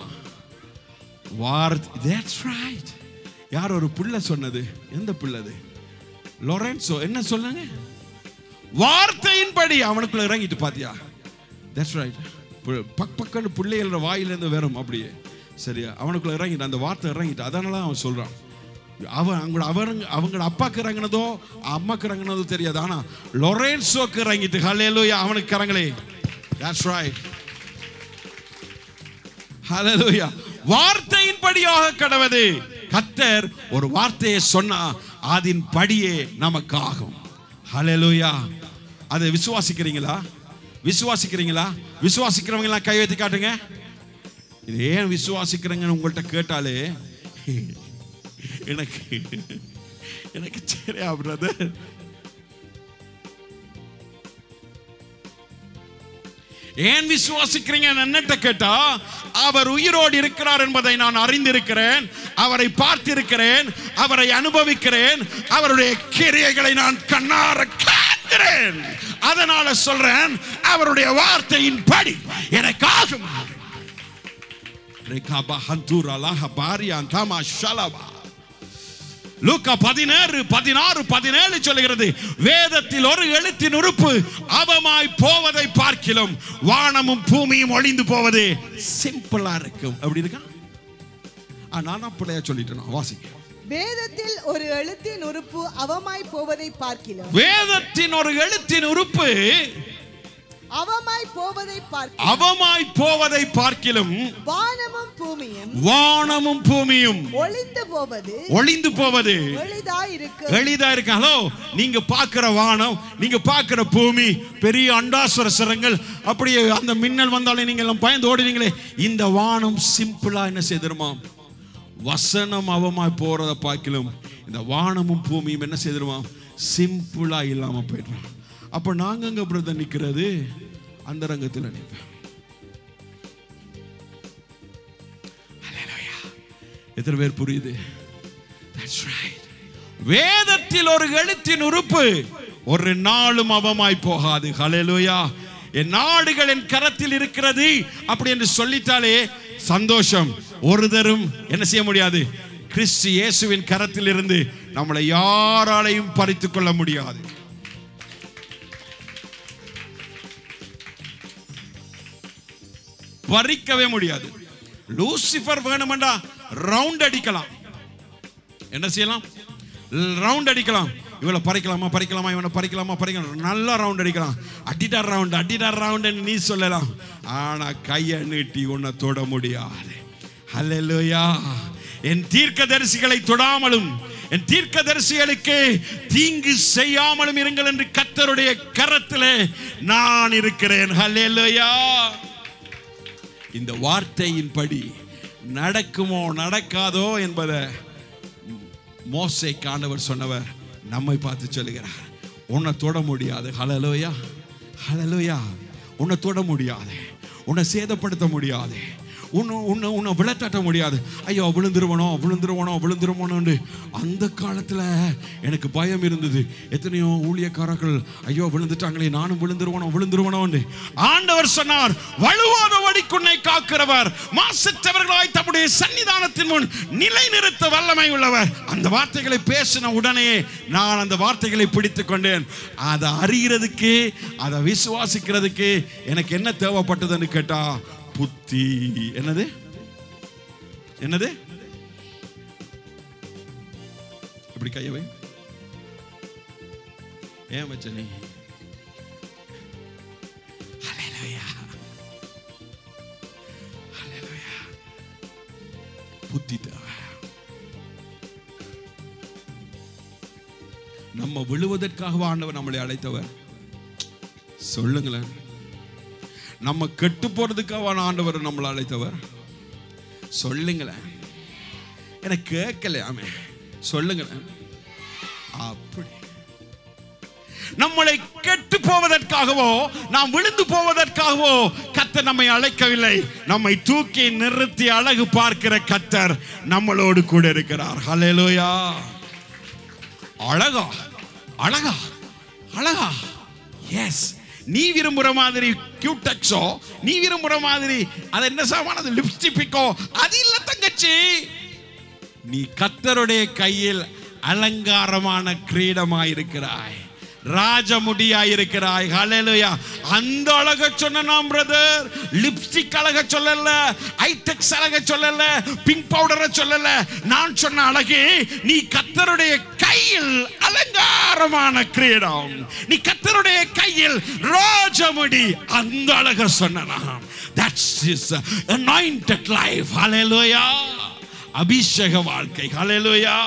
வார்த்தை that's right யார் ஒரு பிள்ளை சொன்னது எந்த பிள்ளை அது லொரென்சோ என்ன சொல்லுங்க வார்த்தையின்படி அவனுக்குள்ள இறங்கிட்டு பாத்தியா தட்ஸ் ரைட் பக் பக்கன்னு பிள்ளைகளோட வாயிலேருந்து வரும் அப்படியே சரியா அவனுக்குள்ள இறங்கிட்டு அந்த வார்த்தை இறங்கிட்டு அதனால அவன் சொல்றான் அவன் அவங்களோட அவங்க அவங்களோட அப்பாக்கு இறங்கினதோ அம்மாக்கு இறங்கினதோ தெரியாது ஆனா லொரேன்சோக்கு இறங்கிட்டு ஹalleluya அவனுக்கு இறங்கலே தட்ஸ் ரைட் ஹalleluya வார்த்தையின்படியாக கடவது கத்தர் ஒரு வார்த்தையை சொன்னா அதன் படியே நமக்கு ஆகும் ஹalleluya அதை விசுவாசிக்கிறீங்களா விசுவாசிக்கிறீங்களா விசுவாசிக்கிறவங்க எல்லாம் கை வைத்து காட்டுங்க இது ஏன் விசுவாசிக்கிறீங்கன்னு உங்கள்கிட்ட கேட்டாலே எனக்கு எனக்கு சரியா பிரதர் ஏன் விசுவாசிக்கிறீங்க என்னட்ட கேட்டா அவர் உயிரோடு இருக்கிறார் என்பதை நான் அறிந்திருக்கிறேன் அவரை பார்த்திருக்கிறேன் அவரை அனுபவிக்கிறேன் அவருடைய கிரியைகளை நான் கண்ணார காண்கிறேன் அதனால சொல்றேன் அவருடைய வார்த்தையின் படி எனக்காகும் ரேகாபா ஹந்தூரா லாஹா பாரியான் தாமா ஷலபா லூக்கா பதினேழு பதினாறு பதினேழு சொல்லுகிறது வேதத்தில் ஒரு எழுத்தின் உறுப்பு அவமாய் போவதை பார்க்கிலும் வானமும் பூமியும் ஒளிந்து போவது சிம்பிளா இருக்கும் அப்படி இருக்கா ஆ, நானா பிள்ளையா சொல்லிட்டேன் வாசிக்க வேதத்தில் ஒரு எழுத்தின் உறுப்பு அவமாய் போவதை பார்க்கிலும் வேதத்தின் ஒரு எழுத்தின் உறுப்பு அவமாய் போவதை பார்க்க அவமாய் போவதை பார்க்கிலும் வானமும் பூமியும் வானமும் பூமியும் ஒளிந்து போவது ஒளிந்து போவது எளிதாய் இருக்கு எளிதா இருக்கு ஹலோ நீங்க பார்க்கிற வானம் நீங்க பார்க்கிற பூமி பெரிய அண்டாசுர சிரங்கள் அப்படியே அந்த மின்னல் வந்தாலே நீங்க எல்லாம் பயந்து ஓடுவீங்களே இந்த வானம் சிம்பிளா என்ன செய்திருமா வசனம் அவமாய் போறத பார்க்கலும் இந்த வானமும் பூமியும் என்ன செய்திருமா சிம்பிளா இல்லாம போயிடுறோம் அப்ப நாங்க அங்க பிரதர் நிக்கிறது அந்த ரங்கத்தில் நிற்பேன் Hallelujah. எத்தனை பேர் புரியுது That's right. வேதத்தில் ஒரு எழுத்தின் உறுப்பு ஒரு நாளும் அவமாய் போகாது ஹalleluya என் நாடுகள் என் கரத்தில் இருக்கிறது அப்படி என்று சொல்லிட்டாலே சந்தோஷம் ஒரு தரும் என்ன செய்ய முடியாது கிறிஸ்து இயேசுவின் கரத்தில் இருந்து நம்மளை யாராலையும் பறித்துக் கொள்ள முடியாது பறிக்கவே முடியாது லூசிஃபர் வேணுமெண்டா ரவுண்ட் அடிக்கலாம் என்ன செய்யலாம் ரவுண்ட் அடிக்கலாம் இவளை பறிக்கலாமா பறிக்கலாமா இவனை பறிக்கலாமா பறிக்கலாம் நல்லா ரவுண்ட் அடிக்கலாம் அடிடார் ரவுண்ட் அடிடார் ரவுண்ட் நீ சொல்லலாம் ஆனா கையை நீட்டி உன்னை தொட முடியாது ஹalleluya என் தீர்க்கதரிசிகளை தொடாமலும் என் தீர்க்கதரிசிகளுக்கு தீங்கு செய்யாமலும் இருங்கள் என்று கத்தருடைய கரத்திலே நான் இருக்கிறேன் ஹalleluya இந்த வார்த்தையின்படி நடக்குமோ நடக்காதோ என்பதை மோசை காண்டவர் சொன்னவர் நம்மை பார்த்து சொல்லுகிறார் உன்னை தொட முடியாது ஹலலோயா ஹலலோயா உன்னை தொட முடியாது உன்னை சேதப்படுத்த முடியாது உன்னை உன்னை உன்னை விழத்தட்ட முடியாது ஐயோ விழுந்துருவனோ விழுந்துருவனோ விழுந்துருவனோன்னு அந்த காலத்தில் எனக்கு பயம் இருந்தது எத்தனையோ ஊழியக்காரர்கள் ஐயோ விழுந்துட்டாங்களே நானும் விழுந்துருவனோ விழுந்துருவனோன்னு ஆண்டவர் சொன்னார் வலுவாத வடிக்குன்னை காக்கிறவர் மாசற்றவர்களாய் தம்முடைய சன்னிதானத்தின் முன் நிலை நிறுத்த வல்லமை உள்ளவர் அந்த வார்த்தைகளை பேசின உடனே நான் அந்த வார்த்தைகளை பிடித்துக் கொண்டேன் அதை அறிகிறதுக்கு அதை விசுவாசிக்கிறதுக்கு எனக்கு என்ன தேவைப்பட்டதுன்னு கேட்டா புத்தி என்னது என்னது இப்படி கையவை ஏன் வச்ச நீ Hallelujah. Hallelujah. புத்தி தேவை நம்ம விழுவதற்காக ஆண்டவர் நம்மளை அழைத்தவர் சொல்லுங்களேன் நம்ம கெட்டு போறதுக்காக ஆண்டவர் நம்மளை அழைத்தவர் சொல்லுங்களேன் எனக்கு கேட்கலையாமே சொல்லுங்களேன் அப்படி நம்மளை கெட்டு போவதற்காகவோ நாம் விழுந்து போவதற்காகவோ கத்தர் நம்மை அழைக்கவில்லை நம்மை தூக்கி நிறுத்தி அழகு பார்க்கிற கத்தர் நம்மளோடு கூட இருக்கிறார் ஹalleluya அழகா அழகா அழகா எஸ் நீ விரும்புற மாதிரி கியூடெக்ஸோ நீ விரும்புற மாதிரி அது என்ன சாமானது லிப்ஸ்டிக்கோ அது இல்ல தங்கச்சி நீ கத்தருடைய கையில் அலங்காரமான கிரீடமாயிருக்கிறாய் ராஜமுடியாயிருக்கிறாய் ஹalleluya அந்த அழக சொன்ன நாம் பிரதர் லிப்ஸ்டிக் அழக சொல்லல ஐடெக்ஸ் அழக சொல்லல பிங்க் பவுடரை சொல்லல நான் சொன்ன அழகு நீ கத்தருடைய கையில் அலங்காரமான கிரீடம் நீ கத்தருடைய கையில் ராஜமுடி அந்த அழக சொன்ன நாம் that's is anointed life hallelujah அபிஷேக வாழ்க்கை ஹalleluya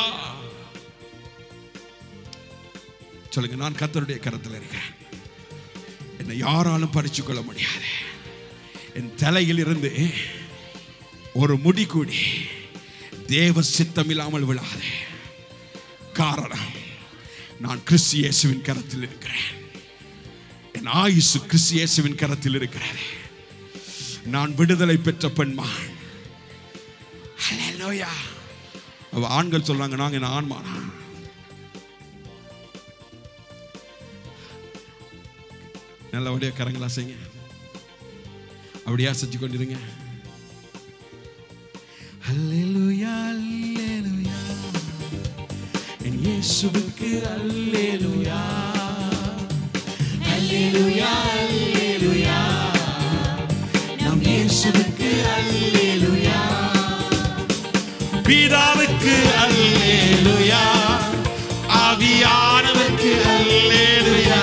சொல்லுங்க நான் கத்தருடைய கரத்தில் இருக்கிறேன் என்னை யாராலும் பறிச்சு கொள்ள முடியாது என் தலையில் இருந்து ஒரு முடி கூடி தேவ சித்தம் இல்லாமல் விழாது காரணம் நான் கிறிஸ்து இயேசுவின் கரத்தில் இருக்கிறேன் என் ஆயுசு கிறிஸ்து இயேசுவின் கரத்தில் இருக்கிறது நான் விடுதலை பெற்ற பெண்மான் ஹalleluya அவ ஆண்கள் சொல்றாங்க நாங்க என்ன ஆண்மானா நல்லபடியா கரங்களா செய்யுங்க அப்படியா செஞ்சு கொண்டிருங்க அல்லேலூயா அல்லேலூயா என் இயேசுவுக்கு அல்லேலூயா அல்லேலூயா அல்லேலூயா நம் இயேசுவுக்கு அல்லேலூயா பிதாவுக்கு அல்லேலூயா ஆவியானவருக்கு அல்லேலூயா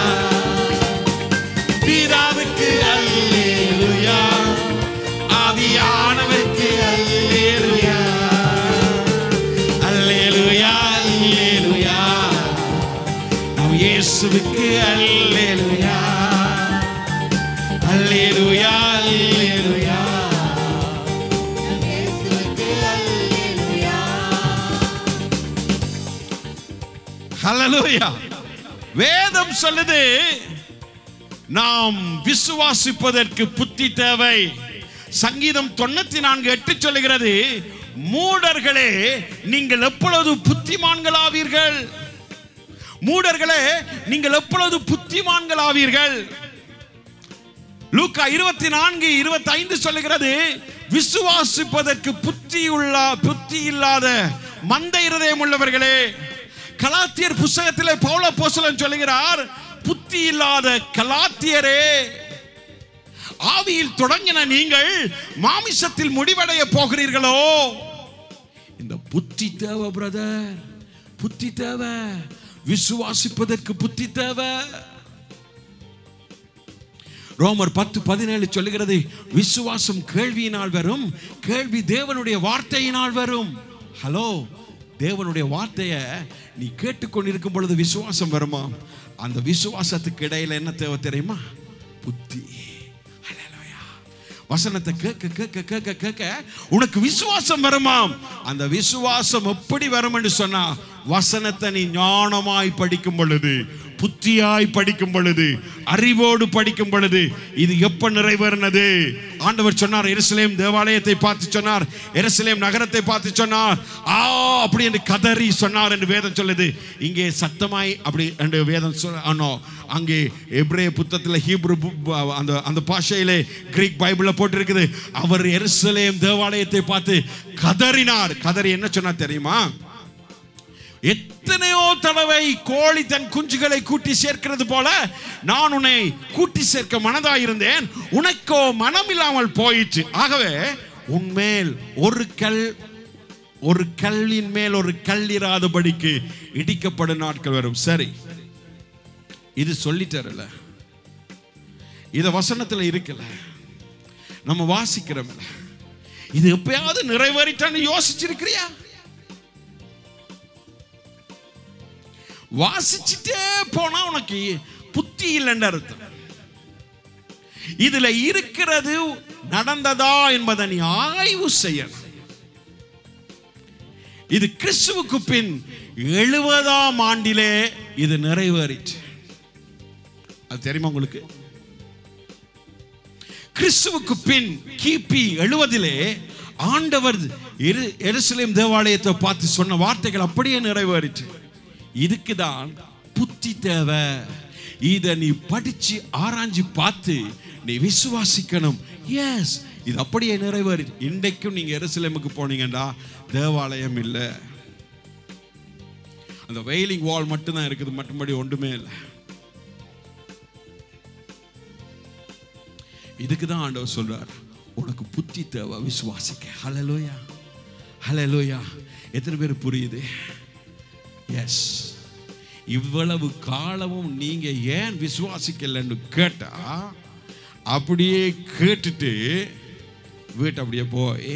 பிதாவுக்கு அல்லேலூயா ஆவியானவருக்கு அல்லேலூயா அல்லேலூயா அல்லேலூயா நம் இயேசுவுக்கு அல்லேலூயா அல்லேலூயா அல்லேலூயா ஹalleluya வேதம் சொல்லுது நாம் விசுவாசிப்பதற்கு புத்தி தேவை சங்கீதம் தொண்ணூத்தி நான்கு எட்டு சொல்லுகிறது மூடர்களே நீங்கள் எப்பொழுது புத்திமான்களாவீர்கள் மூடர்களே நீங்கள் எப்பொழுது புத்திமான்களாவீர்கள் லூக்கா இருபத்தி நான்கு இருபத்தி ஐந்து சொல்லுகிறது விசுவாசிப்பதற்கு புத்தி உள்ள புத்தி இல்லாத மந்த இருதயம் உள்ளவர்களே கலாத்தியர் புஸ்தகத்திலே பவுல போசலன் சொல்லுகிறார் புத்தி இல்லாத கலாத்தியரே ஆவியில் தொடங்கின நீங்கள் மாமிசத்தில் முடிவடைய போகிறீர்களோ இந்த புத்தி தேவை பிரதர் புத்தி தேவை விசுவாசிப்பதற்கு புத்தி தேவை ரோமர் பத்து பதினேழு சொல்லுகிறது விசுவாசம் கேள்வியினால் வரும் கேள்வி தேவனுடைய வார்த்தையினால் வரும் ஹலோ தேவனுடைய வார்த்தையை நீ கேட்டுக்கொண்டிருக்கும் பொழுது விசுவாசம் வருமா அந்த விசுவாசத்துக்கு இடையில என்ன தேவை தெரியுமா புத்தி ஹalleluya. வசனத்தை கேட்க கேட்க கேட்க கேட்க உனக்கு விசுவாசம் வருமாம் அந்த விசுவாசம் எப்படி வரும் என்று சொன்னா வசனத்தை நீ ஞானமாய் படிக்கும் பொழுது புத்தியாய் படிக்கும் பொழுது அறிவோடு படிக்கும் பொழுது இது எப்ப நிறைவேறினது ஆண்டவர் சொன்னார் எருசலேம் தேவாலயத்தை பார்த்து சொன்னார் எருசலேம் நகரத்தை பார்த்து சொன்னார் ஆ அப்படி என்று கதறி சொன்னார் என்று வேதம் சொல்லுது இங்கே சத்தமாய் அப்படி என்று வேதம் சொல் ஆனோ அங்கே எப்ரே புத்தகத்தில் ஹீப்ரு பு- அந்த அந்த பாஷையிலே கிரீக் பைபிளில் போட்டிருக்குது அவர் எருசலேம் தேவாலயத்தை பார்த்து கதறினார் கதறி என்ன சொன்னார் தெரியுமா எத்தனையோ தடவை கோழி தன் குஞ்சுகளை கூட்டி சேர்க்கிறது போல நான் உன்னை கூட்டி சேர்க்க மனதாயிருந்தேன் உனக்கோ மனம் இல்லாமல் போயிற்று ஆகவே உன்மேல் ஒரு கல் ஒரு கல்லின் மேல் ஒரு கல் இராதபடிக்கு இடிக்கப்படும் நாட்கள் வரும் சரி இது சொல்லிட்டாரல இத வசனத்துல இருக்கல நம்ம வாசிக்கிறோம்ல இது எப்பயாவது நிறைவேறிட்டான்னு யோசிச்சிருக்கிறியா வாசிச்சுட்டே போனா உனக்கு புத்தி இல்லைன்னு அர்த்தம் இதுல இருக்கிறது நடந்ததா என்பதை நீ ஆய்வு செய்யணும் இது கிறிஸ்துவுக்கு பின் எழுபதாம் ஆண்டிலே இது நிறைவேறிச்சு அது தெரியுமா உங்களுக்கு கிறிஸ்துவுக்கு பின் கிபி எழுவதிலே ஆண்டவர் எரு- எருசலேம் தேவாலயத்தை பார்த்து சொன்ன வார்த்தைகள் அப்படியே நிறைவேறிச்சு இதுக்கு தான் புத்தி தேவை இதை நீ படிச்சு ஆராய்ஞ்சு பார்த்து நீ விசுவாசிக்கணும் எஸ் இது அப்படியே நிறைவேறி இன்றைக்கும் நீங்க எருசலேமுக்கு போனீங்கன்னா தேவாலயம் இல்லை அந்த வெயிலிங் வால் மட்டும்தான் இருக்குது மற்றபடி ஒன்றுமே இல்லை இதுக்கு தான் ஆண்டவர் சொல்றார் உனக்கு புத்தி தேவை விசுவாசிக்க ஹலலோயா ஹலலோயா எத்தனை பேர் புரியுது எஸ் இவ்வளவு காலமும் நீங்க ஏன் விசுவாசிக்கலன்னு கேட்டா அப்படியே கேட்டுட்டு வீட்டை அப்படியே போய்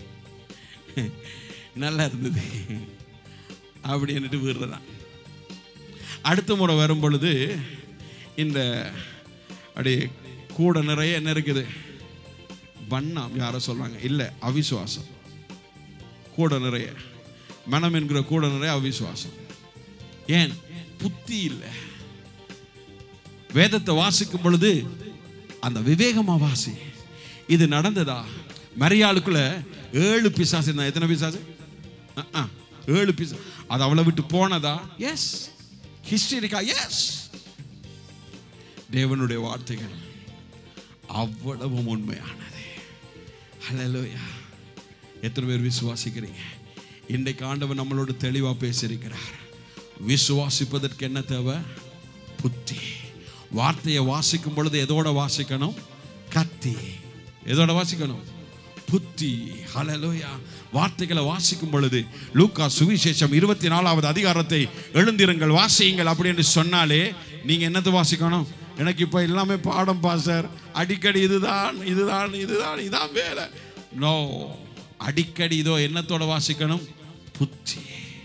நல்லா இருந்தது அப்படின்னுட்டு வீடுறதான் அடுத்த முறை வரும் பொழுது இந்த அப்படியே கூட நிறைய என்ன இருக்குது வண்ணம் யாரோ சொல்றாங்க இல்லை அவிசுவாசம் கூட நிறைய மனம் என்கிற கூட நிறைய அவிசுவாசம் ஏன் புத்தி இல்லை வேதத்தை வாசிக்கும் பொழுது அந்த விவேகமா வாசி இது நடந்ததா மரியாளுக்குள்ள ஏழு பிசாசு இருந்தா எத்தனை பிசாசு அஹ், அஹ், ஏழு பிசா அது அவளை விட்டு போனதா எஸ் ஹிஸ்டரி இருக்கா எஸ் தேவனுடைய வார்த்தைகள் அவ்வளவு உண்மையானது ஹalleluya எத்தனை பேர் விசுவாசிக்கிறீங்க இன்றைக்கு ஆண்டவர் நம்மளோட தெளிவா பேசியிருக்கிறார் விசுவாசிப்பதற்கு என்ன தேவை புத்தி வார்த்தையை வாசிக்கும் பொழுது எதோட வாசிக்கணும் கத்தி எதோட வாசிக்கணும் புத்தி ஹalleluya வார்த்தைகளை வாசிக்கும் பொழுது லூக்கா சுவிசேஷம் இருபத்தி நாலாவது அதிகாரத்தை எழுந்திருங்கள் வாசியுங்கள் அப்படின்னு சொன்னாலே நீங்க என்னத்தை வாசிக்கணும் எனக்கு இப்போ எல்லாமே பாடம் பாசர் அடிக்கடி இதுதான் இதுதான் இதுதான் இதான் வேலை நோ அடிக்கடி இதோ என்னத்தோட வாசிக்கணும் புத்தி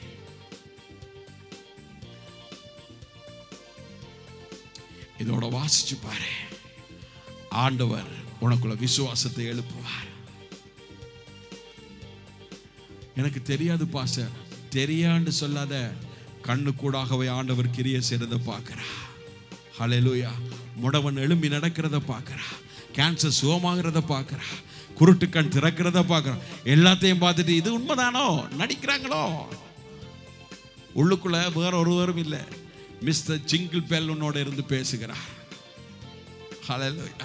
இதோட வாசிச்சு பாரு ஆண்டவர் உனக்குள்ள விசுவாசத்தை எழுப்புவார் எனக்கு தெரியாது பாசர் தெரியான்னு சொல்லாத கண்ணு கூடாகவே ஆண்டவர் கிரிய செய்றத பார்க்கிறா ஹalleluya முடவன் எழும்பி நடக்கிறத பார்க்கிறா கேன்சர் சுகமாகிறத பார்க்கிறா குருட்டு கண் திறக்கிறத பார்க்கிறா எல்லாத்தையும் பார்த்துட்டு இது உண்மைதானோ நடிக்கிறாங்களோ உள்ளுக்குள்ள வேற ஒருவரும் இல்லை மிஸ்டர் ஜிங்கிள் பெல் உன்னோட இருந்து பேசுகிறார் ஹalleluya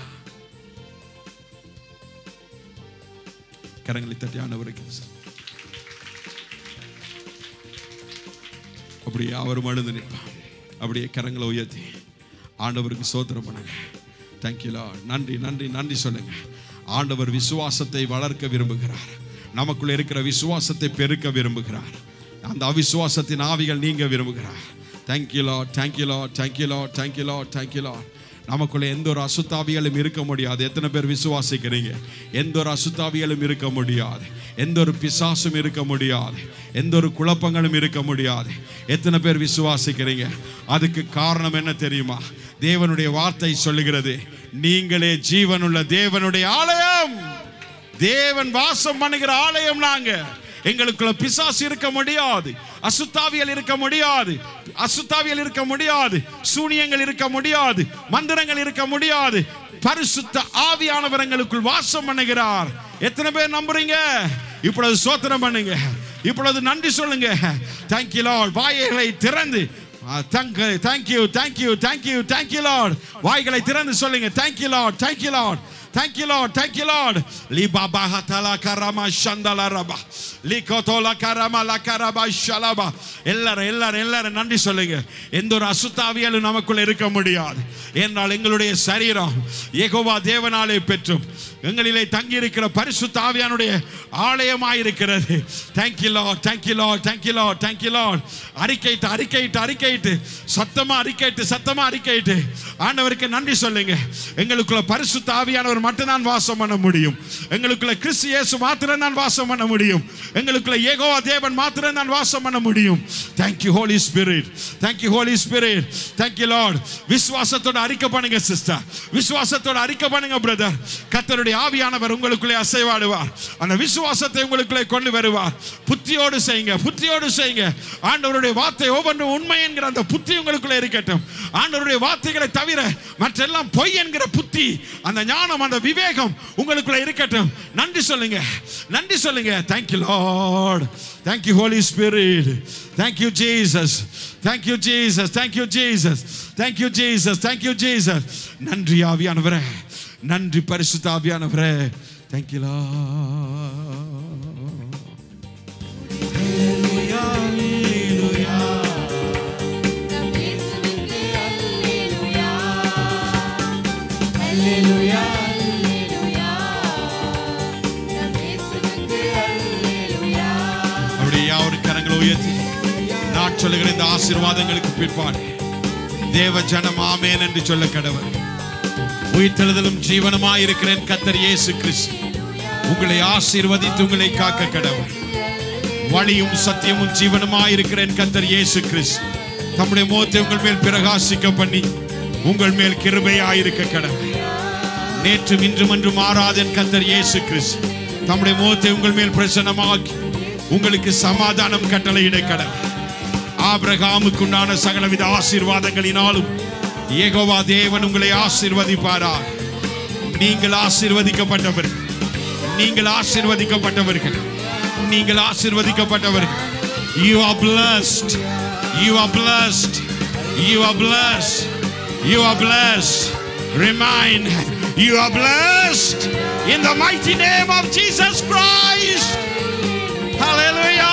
கரங்களை தட்டி ஆண்டவருக்கு அப்படியே அவர் மழுந்து நிற்பான் அப்படியே கரங்களை உயர்த்தி ஆண்டவருக்கு சோதனை பண்ணுங்க தேங்க்யூலா நன்றி நன்றி நன்றி சொல்லுங்க ஆண்டவர் விசுவாசத்தை வளர்க்க விரும்புகிறார் நமக்குள்ள இருக்கிற விசுவாசத்தை பெருக்க விரும்புகிறார் அந்த அவிசுவாசத்தின் ஆவிகள் நீங்க விரும்புகிறார் தேங்க்யூலா தேங்க்யூலா தேங்க்யூலா தேங்க்யூலா தேங்க்யூலா நமக்குள்ள எந்த ஒரு அசுத்தாவிகளும் இருக்க முடியாது எத்தனை பேர் விசுவாசிக்கிறீங்க எந்த ஒரு அசுத்தாவிகளும் இருக்க முடியாது எந்த ஒரு பிசாசும் இருக்க முடியாது எந்த ஒரு குழப்பங்களும் இருக்க முடியாது எத்தனை பேர் விசுவாசிக்கிறீங்க அதுக்கு காரணம் என்ன தெரியுமா தேவனுடைய வார்த்தை சொல்லுகிறது நீங்களே ஜீவனுள்ள தேவனுடைய ஆலயம் தேவன் வாசம் பண்ணுகிற ஆலயம் நாங்க எங்களுக்குள்ள பிசாசு இருக்க முடியாது அசுத்தாவியல் இருக்க முடியாது அசுத்தாவியல் இருக்க முடியாது சூனியங்கள் இருக்க முடியாது மந்திரங்கள் இருக்க முடியாது பரிசுத்த ஆவியானவர் எங்களுக்குள் வாசம் பண்ணுகிறார் எத்தனை பேர் நம்புறீங்க இப்பொழுது சோத்திரம் பண்ணுங்க இப்பொழுது நன்றி சொல்லுங்க தேங்க்யூ லார்ட் வாய்களை திறந்து thank you thank you thank you thank you thank you Lord வாய்களை திறந்து சொல்லுங்க thank you Lord thank you Lord Thank you, Lord. Thank you, Lord. Libaba hatala karama shandala raba. Likotola karama la karaba shalaba. எல்லாரும் எல்லாரும் எல்லாரும் நன்றி சொல்லுங்க எந்த ஒரு அசுத்தாவியலும் நமக்குள்ள இருக்க முடியாது என்றால் எங்களுடைய சரீரம் ஏகோவா தேவனாலே பெற்றும் எங்களிலே தங்கி இருக்கிற பரிசுத்த ஆவியானுடைய ஆலயமாய் இருக்கிறது thank you Lord thank you Lord thank you Lord thank you Lord அறிக்கையிட்டு அறிக்கையிட்டு அறிக்கையிட்டு சத்தமா அறிக்கையிட்டு சத்தமா அறிக்கையிட்டு ஆண்டவருக்கு நன்றி சொல்லுங்க எங்களுக்குள்ள பரிசுத்த ஆவியானவர் மட்டும்தான் வாசம் பண்ண முடியும் எங்களுக்குள்ள கிறிஸ்து இயேசு மாத்திரம் தான் வாசம் பண்ண முடியும் எங்களுக்குள்ள ஏகோவா தேவன் மாத்திரம் தான் வாசம் பண்ண முடியும் thank you Holy Spirit thank you Holy Spirit thank you Lord விசுவாசத்தோட அறிக்கை பண்ணுங்க சிஸ்டர் விசுவாசத்தோட அறிக்கை பண்ணுங்க பிரதர் கர்த்தருடைய ஆவியானவர் உங்களுக்குள்ளே அசைவாடுவார் அந்த விசுவாசத்தை உங்களுக்குள்ளே கொண்டு வருவார் புத்தியோடு செய்யுங்க புத்தியோடு செய்யுங்க ஆண்டவருடைய வார்த்தை ஒவ்வொன்றும் உண்மை என்கிற அந்த புத்தி உங்களுக்குள்ளே இருக்கட்டும் ஆண்டவருடைய வார்த்தைகளை தவிர மற்றெல்லாம் பொய் என்கிற புத்தி அந்த ஞானம் அந்த விவேகம் உங்களுக்குள்ள இருக்கட்டும் நன்றி சொல்லுங்க நன்றி சொல்லுங்க thank you Lord thank you Holy Spirit thank you Jesus thank you Jesus thank you Jesus thank you Jesus thank you Jesus நன்றி ஆவியானவரே நன்றி பரிசுத்த ஆவியானவரே தேங்க்யூ லார்ட் கரங்களை உயர்த்தி நான் சொல்லுகிற இந்த ஆசீர்வாதங்களுக்கு பிற்பாடு தேவ ஜனம் ஆமேன் என்று சொல்ல கடவுள் உயிர்த்தெழுதலும் ஜீவனமாய் இருக்கிறேன் கத்தர் இயேசு கிறிஸ்து உங்களை ஆசீர்வதித்து உங்களை காக்க கடவுள் வழியும் சத்தியமும் ஜீவனுமாய் இருக்கிறேன் கத்தர் இயேசு கிறிஸ்து தம்முடைய முகத்தை உங்கள் மேல் பிரகாசிக்க பண்ணி உங்கள் மேல் கிருபையாயிருக்க கடவுள் நேற்றும் இன்றும் என்று மாறாதன் கத்தர் இயேசு கிறிஸ்து தம்முடைய முகத்தை உங்கள் மேல் பிரசன்னமாக்கி உங்களுக்கு சமாதானம் கட்டளையிட கடவுள் ஆபிரகாமுக்கு உண்டான சகலவித ஆசீர்வாதங்களினாலும் ஏகோவா தேவன் உங்களை ஆசீர்வதிப்பாராக நீங்கள் ஆசீர்வதிக்கப்பட்டவர்கள் நீங்கள் ஆசீர்வதிக்கப்பட்டவர்கள் நீங்கள் ஆசீர்வதிக்கப்பட்டவர்கள் you are blessed you are blessed you are blessed you are blessed remind you are blessed in the mighty name of Jesus Christ hallelujah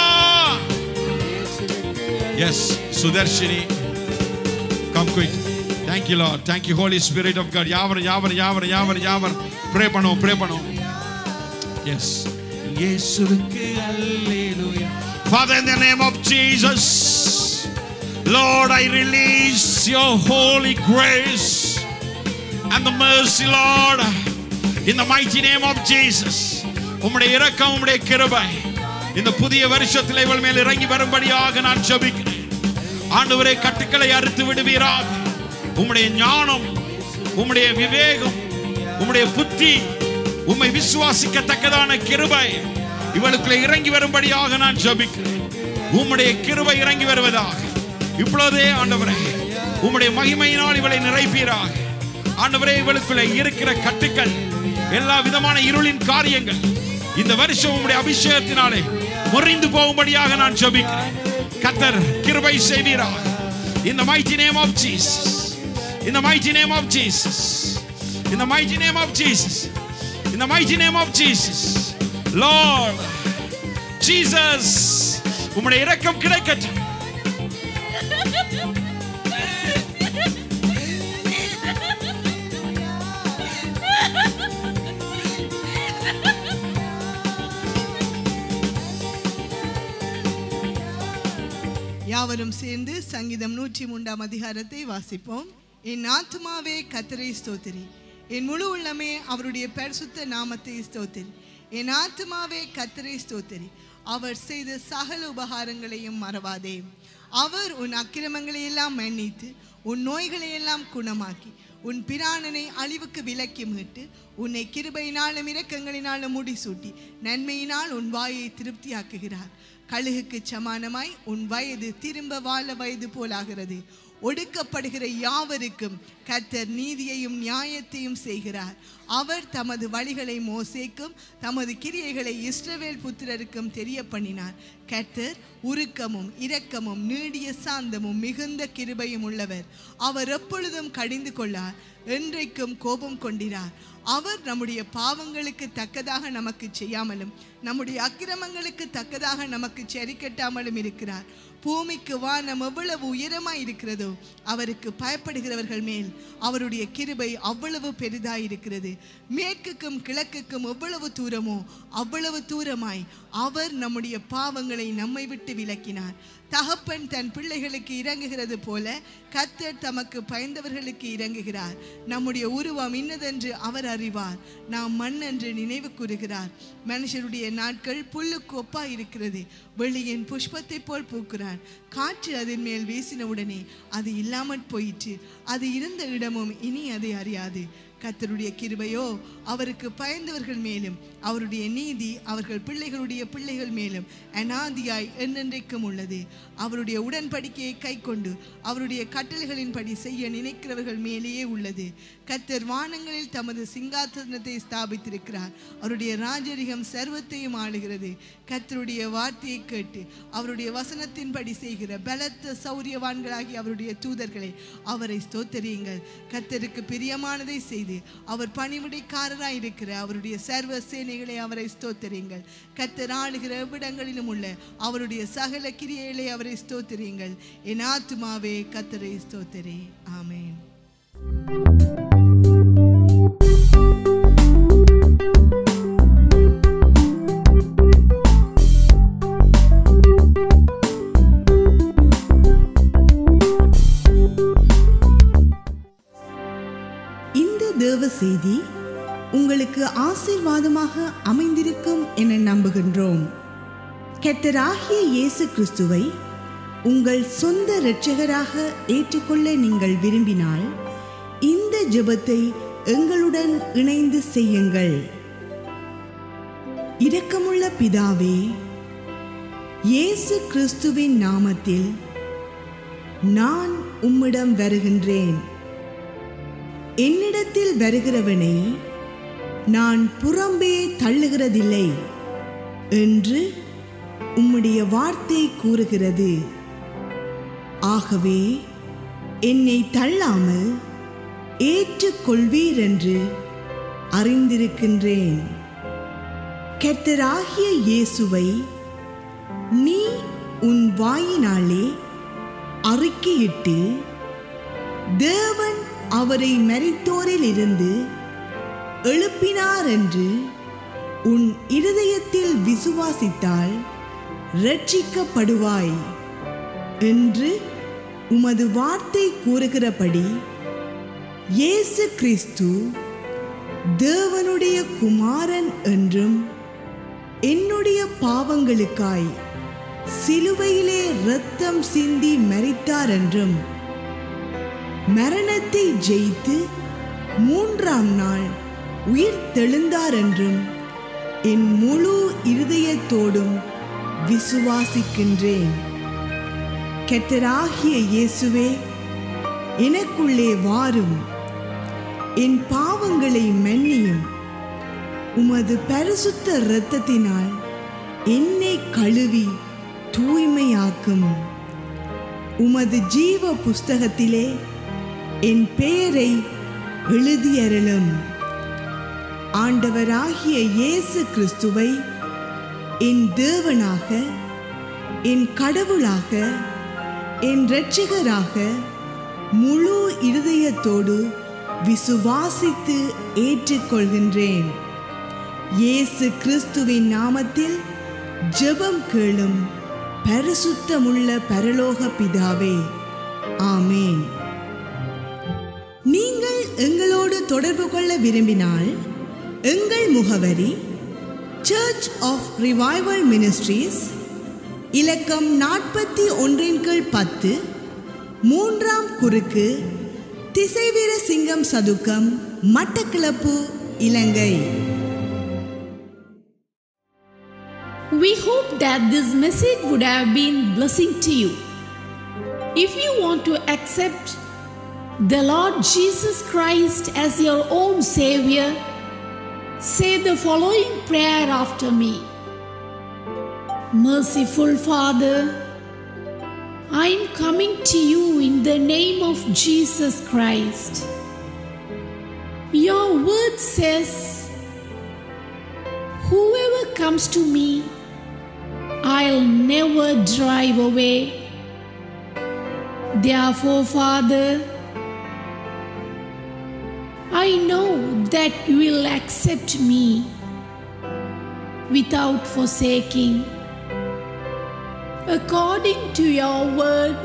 yes sudarshini come quick thank you lord thank you holy spirit of god யாவர் யாவர் யாவர் யாவர் யாவர் pray பண்ணுவோம் pray பண்ணுவோம் Yes. இயேசுவுக்கு அல்லேலூயா. Father, in the name of Jesus, Lord, I release your holy grace and the mercy, Lord, in the mighty name of Jesus. உம்முடைய இரக்கம் உம்முடைய கிருபை இந்த புதிய வருஷத்தில் இவள் மேல் இறங்கி வரும்படியாக நான் ஜெபிக்கிறேன் ஆண்டவரே கட்டுக்களை அறுத்து விடுவீராக உம்முடைய ஞானம் உம்முடைய விவேகம் உம்முடைய புத்தி உம்மை விசுவாசிக்கத்தக்கதான கிருபை இவளுக்குள்ள இறங்கி வரும்படியாக நான் ஜெபிக்கிறேன் உம்முடைய கிருபை இறங்கி வருவதாக இப்பொழுதே ஆண்டவரே உம்முடைய மகிமையினால் இவளை நிறைப்பீராக ஆண்டவரே இவளுக்குள்ள இருக்கிற கட்டுக்கள் எல்லா விதமான இருளின் காரியங்கள் இந்த வருஷம் உம்முடைய அபிஷேகத்தினாலே முறிந்து போகும்படியாக நான் ஜெபிக்கிறேன் கத்தர் கிருபை செய்வீராக in the mighty name of Jesus in the mighty name of Jesus in the mighty name of Jesus in the mighty name of Jesus Lord Jesus உம்முடைய இரக்கம் கிடைக்கட்டும் யாவரும் சேர்ந்து சங்கீதம் நூற்றி மூன்றாம் அதிகாரத்தை வாசிப்போம் என் ஆத்துமாவே கத்தரை ஸ்தோத்திரி என் முழு உள்ளமே அவருடைய பரிசுத்த நாமத்தை ஸ்தோத்திரி என் ஆத்துமாவே கத்தரை ஸ்தோத்திரி அவர் செய்த சகல உபகாரங்களையும் மறவாதே அவர் உன் அக்கிரமங்களை எல்லாம் மன்னித்து உன் நோய்களை எல்லாம் குணமாக்கி உன் பிராணனை அழிவுக்கு விலக்கி மீட்டு உன்னை கிருபையினாலும் இரக்கங்களினாலும் முடிசூட்டி நன்மையினால் உன் வாயை திருப்தியாக்குகிறார் கழுகுக்கு சமானமாய் உன் வயது திரும்ப வாழ வயது போலாகிறது ஒடுக்கப்படுகிற யாவருக்கும் கர்த்தர் நீதியையும் நியாயத்தையும் செய்கிறார் அவர் தமது வழிகளை மோசேக்கும் தமது கிரியைகளை இஸ்ரவேல் புத்திரருக்கும் தெரிய பண்ணினார் கர்த்தர் உருக்கமும் இரக்கமும் நீடிய சாந்தமும் மிகுந்த கிருபையும் உள்ளவர் அவர் எப்பொழுதும் கடிந்து கொள்ளார் என்றைக்கும் கோபம் கொண்டிரார் அவர் நம்முடைய பாவங்களுக்கு தக்கதாக நமக்கு செய்யாமலும் நம்முடைய அக்கிரமங்களுக்கு தக்கதாக நமக்கு சரி கட்டாமலும் இருக்கிறார் பூமிக்கு வானம் எவ்வளவு உயரமாய் இருக்கிறதோ அவருக்கு பயப்படுகிறவர்கள் மேல் அவருடைய கிருபை அவ்வளவு பெரிதாய் இருக்கிறது மேற்குக்கும் கிழக்குக்கும் எவ்வளவு தூரமோ அவ்வளவு தூரமாய் அவர் நம்முடைய பாவங்களை நம்மை விட்டு விலக்கினார் தகப்பன் தன் பிள்ளைகளுக்கு இறங்குகிறது போல கர்த்தர் தமக்கு பயந்தவர்களுக்கு இறங்குகிறார் நம்முடைய உருவம் இன்னதென்று அவர் அறிவார் நாம் மண் என்று நினைவு கூறுகிறார் மனுஷருடைய நாட்கள் புல்லுக்கு ஒப்பாய் இருக்கிறது வெளியின் புஷ்பத்தை போல் பூக்கிறார் காற்று அதன் மேல் வீசினவுடனே அது இல்லாமற் போயிற்று அது இருந்த இடமும் இனி அதை அறியாது கர்த்தருடைய கிருபையோ அவருக்கு பயந்தவர்கள் மேலும் அவருடைய நீதி அவர்கள் பிள்ளைகளுடைய பிள்ளைகள் மேலும் அனாதியாய் என்றென்றைக்கும் உள்ளது அவருடைய உடன்படிக்கையை கைக்கொண்டு அவருடைய கட்டளைகளின்படி செய்ய நினைக்கிறவர்கள் மேலேயே உள்ளது கர்த்தர் வானங்களில் தமது சிங்காசனத்தை ஸ்தாபித்திருக்கிறார் அவருடைய ராஜரிகம் சர்வத்தையும் ஆளுகிறது கர்த்தருடைய வார்த்தையை கேட்டு அவருடைய வசனத்தின்படி செய்கிற பலத்த சௌரியவான்களாகி அவருடைய தூதர்களை அவரை ஸ்தோத்தரியுங்கள் கர்த்தருக்கு பிரியமானதை செய்து அவர் பணிவிடைக்காரராய் இருக்கிற அவருடைய சர்வ சேனைகளை அவரை ஸ்தோத்தரியுங்கள் கர்த்தர் ஆளுகிற எவ்விடங்களிலும் உள்ள அவருடைய சகல கிரியைகளை அவரை ஸ்தோத்தரியுங்கள் என் ஆத்துமாவே கர்த்தரை ஸ்தோத்தரே ஆமென் நற்செய்தி உங்களுக்கு ஆசீர்வாதமாக அமைந்திருக்கும் என நம்புகின்றோம் கர்த்தராகிய இயேசு கிறிஸ்துவை உங்கள் சொந்த இரட்சகராக ஏற்றுக்கொள்ள நீங்கள் விரும்பினால் இந்த ஜெபத்தை எங்களுடன் இணைந்து செய்யுங்கள் இரக்கமுள்ள பிதாவே இயேசு கிறிஸ்துவின் நாமத்தில் நான் உம்மிடம் வருகின்றேன் என்னிடத்தில் வருகிறவனை நான் புறம்பே தள்ளுகிறதில்லை என்று உம்முடைய வார்த்தை கூறுகிறது ஆகவே என்னை தள்ளாமல் ஏற்றுக்கொள்வீர் என்று அறிந்திருக்கின்றேன் கர்த்தராகிய இயேசுவை நீ உன் வாயினாலே அறிக்கையிட்டு தேவன் அவரை மரித்தோரில் இருந்து எழுப்பினார் என்று உன் இருதயத்தில் விசுவாசித்தால் ரட்சிக்கப்படுவாய் என்று உமது வார்த்தை கூறுகிறபடி இயேசு கிறிஸ்து தேவனுடைய குமாரன் என்றும் என்னுடைய பாவங்களுக்காய் சிலுவையிலே இரத்தம் சிந்தி மரித்தார் என்றும் மரணத்தை ஜெயித்து மூன்றாம் நாள் உயிர் தெழுந்தார் என்றும் என் முழு இருதயத்தோடும் விசுவாசிக்கின்றேன் கெட்டராகிய இயேசுவே எனக்குள்ளே வாரும் என் பாவங்களை மன்னியும் உமது பரிசுத்த இரத்தத்தினால் என்னை கழுவி தூய்மையாக்கும் உமது ஜீவ புஸ்தகத்திலே என் பெயரை எழுதியருளும் ஆண்டவராகிய இயேசு கிறிஸ்துவை என் தேவனாக என் கடவுளாக என் இரட்சகராக முழு இருதயத்தோடு விசுவாசித்து ஏற்றுக்கொள்கின்றேன் இயேசு கிறிஸ்துவின் நாமத்தில் ஜெபம் கேளும் பரிசுத்தமுள்ள பரலோக பிதாவே ஆமேன் நீங்கள் எங்களோடு தொடர்பு கொள்ள விரும்பினால் எங்கள் முகவரி சர்ச் ஆஃப் ரிவைவல் மினிஸ்ட்ரீஸ் இலக்கம் நாற்பத்தி ஒன்றின் கீழ் பத்து மூன்றாம் குறுக்கு திசைவீர சிங்கம் சதுக்கம் மட்டக்கிளப்பு இலங்கை We hope that this message would have been blessing to you. If you want to accept the Lord Jesus Christ as your own Savior, say the following prayer after me. Merciful Father, I am coming to you in the name of Jesus Christ. Your word says, Whoever comes to me, I'll never drive away. Therefore, Father, I know that you will accept me without forsaking. According to your word,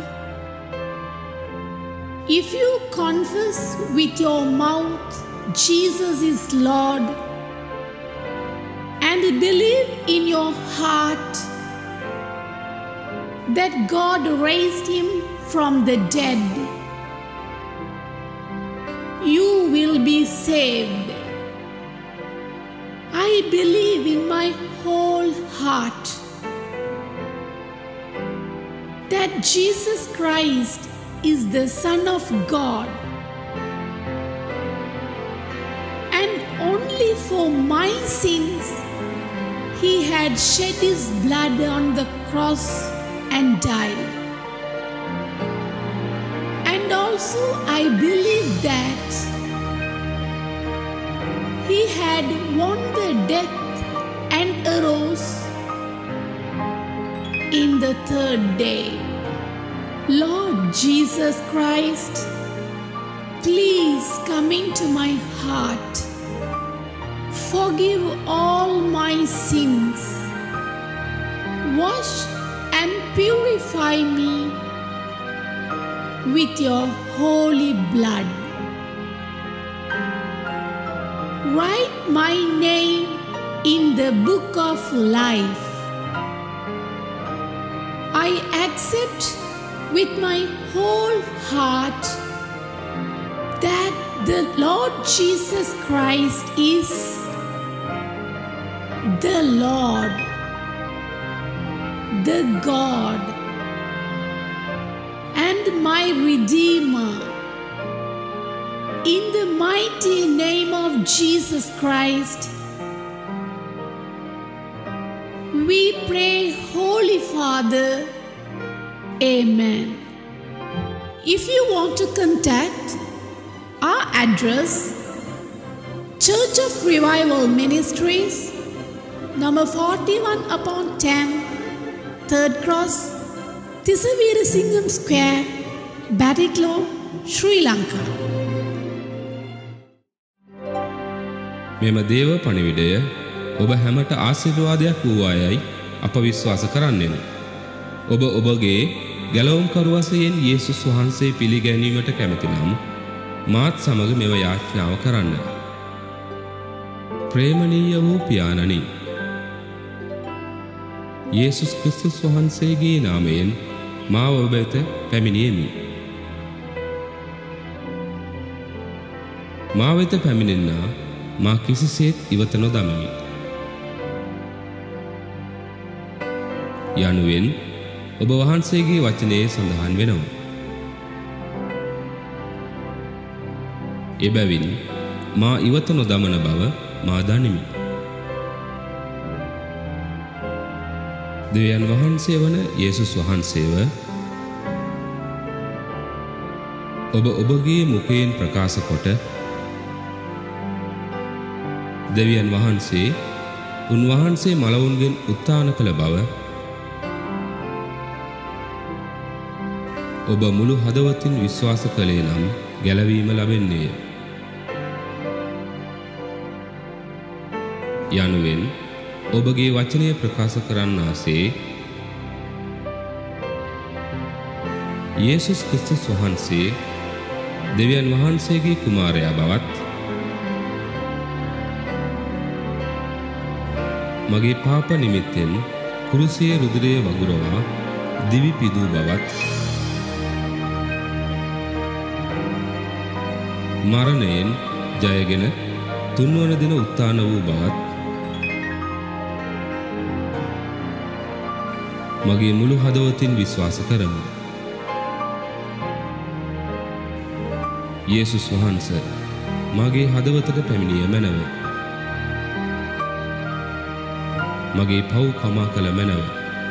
if you confess with your mouth Jesus is Lord and believe in your heart that God raised him from the dead, you will be saved. I believe in my whole heart that Jesus Christ is the Son of God and only for my sins he had shed his blood on the cross and died. And also, I believe that he had won the death and arose in the third day. Lord Jesus Christ, please come into my heart. Forgive all my sins. Wash and purify me with your holy blood. write my name in the book of life. I accept with my whole heart that the Lord Jesus Christ is the Lord, the God, and my Redeemer. In the mighty name of Jesus Christ, we pray, Holy Father. Amen. If you want to contact our address, Church of Revival Ministries, number 41 upon 10, Third Cross, Tisavira Singham Square, Batiklo, Sri Lanka. මෙම දේව පණිවිඩය ඔබ හැමට ආශිර්වාදයක් වූවායයි අප විශ්වාස කරන්නෙමු. ඔබ ඔබගේ ගැලවුම්කරුවසයෙන් යේසුස් වහන්සේ පිළිගැනීමට කැමතිනම් මාත් සමග මෙව යාඥාව කරන්න. ප්‍රේමණීය වූ පියාණනි යේසුස් ක්‍රිස්තුස් වහන්සේගේ නාමයෙන් මාව ඔබ වෙත පැමිණියෙමි. මා වෙත පැමිණෙන්නා මා කිසිසේත් ඉවත නොදමමි. යනුවෙන් ඔබ වහන්සේගේ වචනයේ සඳහන් වෙනවා. එබැවින් මා ඉවත නොදමන බව මා දනිමි. දෙවියන් වහන්සේ වන යේසුස් වහන්සේව ඔබ ඔබගේ මුකයෙන් ප්‍රකාශ කොට දෙවියන් වහන්සේ උන්වහන්සේ මලවුන්ගෙන් උත්ථාන කළ බව ඔබ මුළු හදවතින් විශ්වාස කළේ නම් ගැලවීම ලබෙන්නේය. යනුවෙන් ඔබගේ වචනය ප්‍රකාශ කරන්නාසේ යේසුස් ක්‍රිස්තුස් වහන්සේ දෙවියන් වහන්සේගේ කුමාරයා බවත් මගේ පාප නිමිත්තෙන් කුරුසියේ රුධිරය වගුරවා දිවි පිදූ බවත් මරණයෙන් ජයගෙන තුන්වන දින උත්ථාන වූ බවත් මගේ මුළු හදවතින් විශ්වාස කරමි. යේසුස් වහන්ස මගේ හදවතට පැමිණිය මැනව. මගේ පව් කමා කළ මැනව.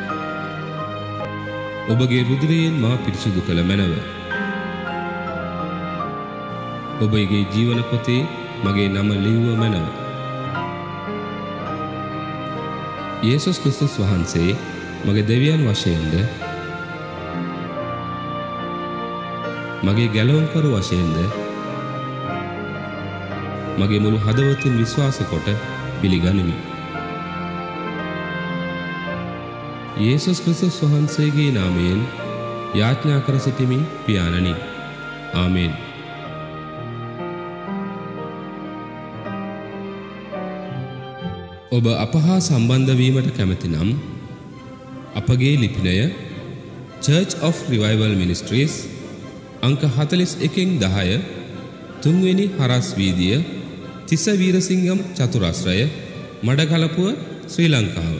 ඔබගේ රුධිරයෙන් මා පිරිසුදු කළ මැනව. ඔබගේ ජීවන පොතේ මගේ නම ලිව්ව මැනව. යේසුස් ක්‍රිස්තුස් වහන්සේ මගේ දෙවියන් වශයෙන්ද මගේ ගැලවුම්කරු වශයෙන්ද මගේ මුළු හදවතින් විශ්වාස කොට පිළිගනිමි. යේසුස් ක්‍රිස්තුස් වහන්සේගේ නාමයෙන් යාඥා කර සිටිමි පියාණනි. ආමේන්. ඔබ අප හා සම්බන්ධ වීමට කැමති නම් අපගේ ලිපිනය Church of Revival Ministries අංක 41න් 10 තුන්වෙනි හරස් වීදිය තිස වීරසිංගම් චතුරස්‍රය මඩකලපුව ශ්‍රී ලංකාව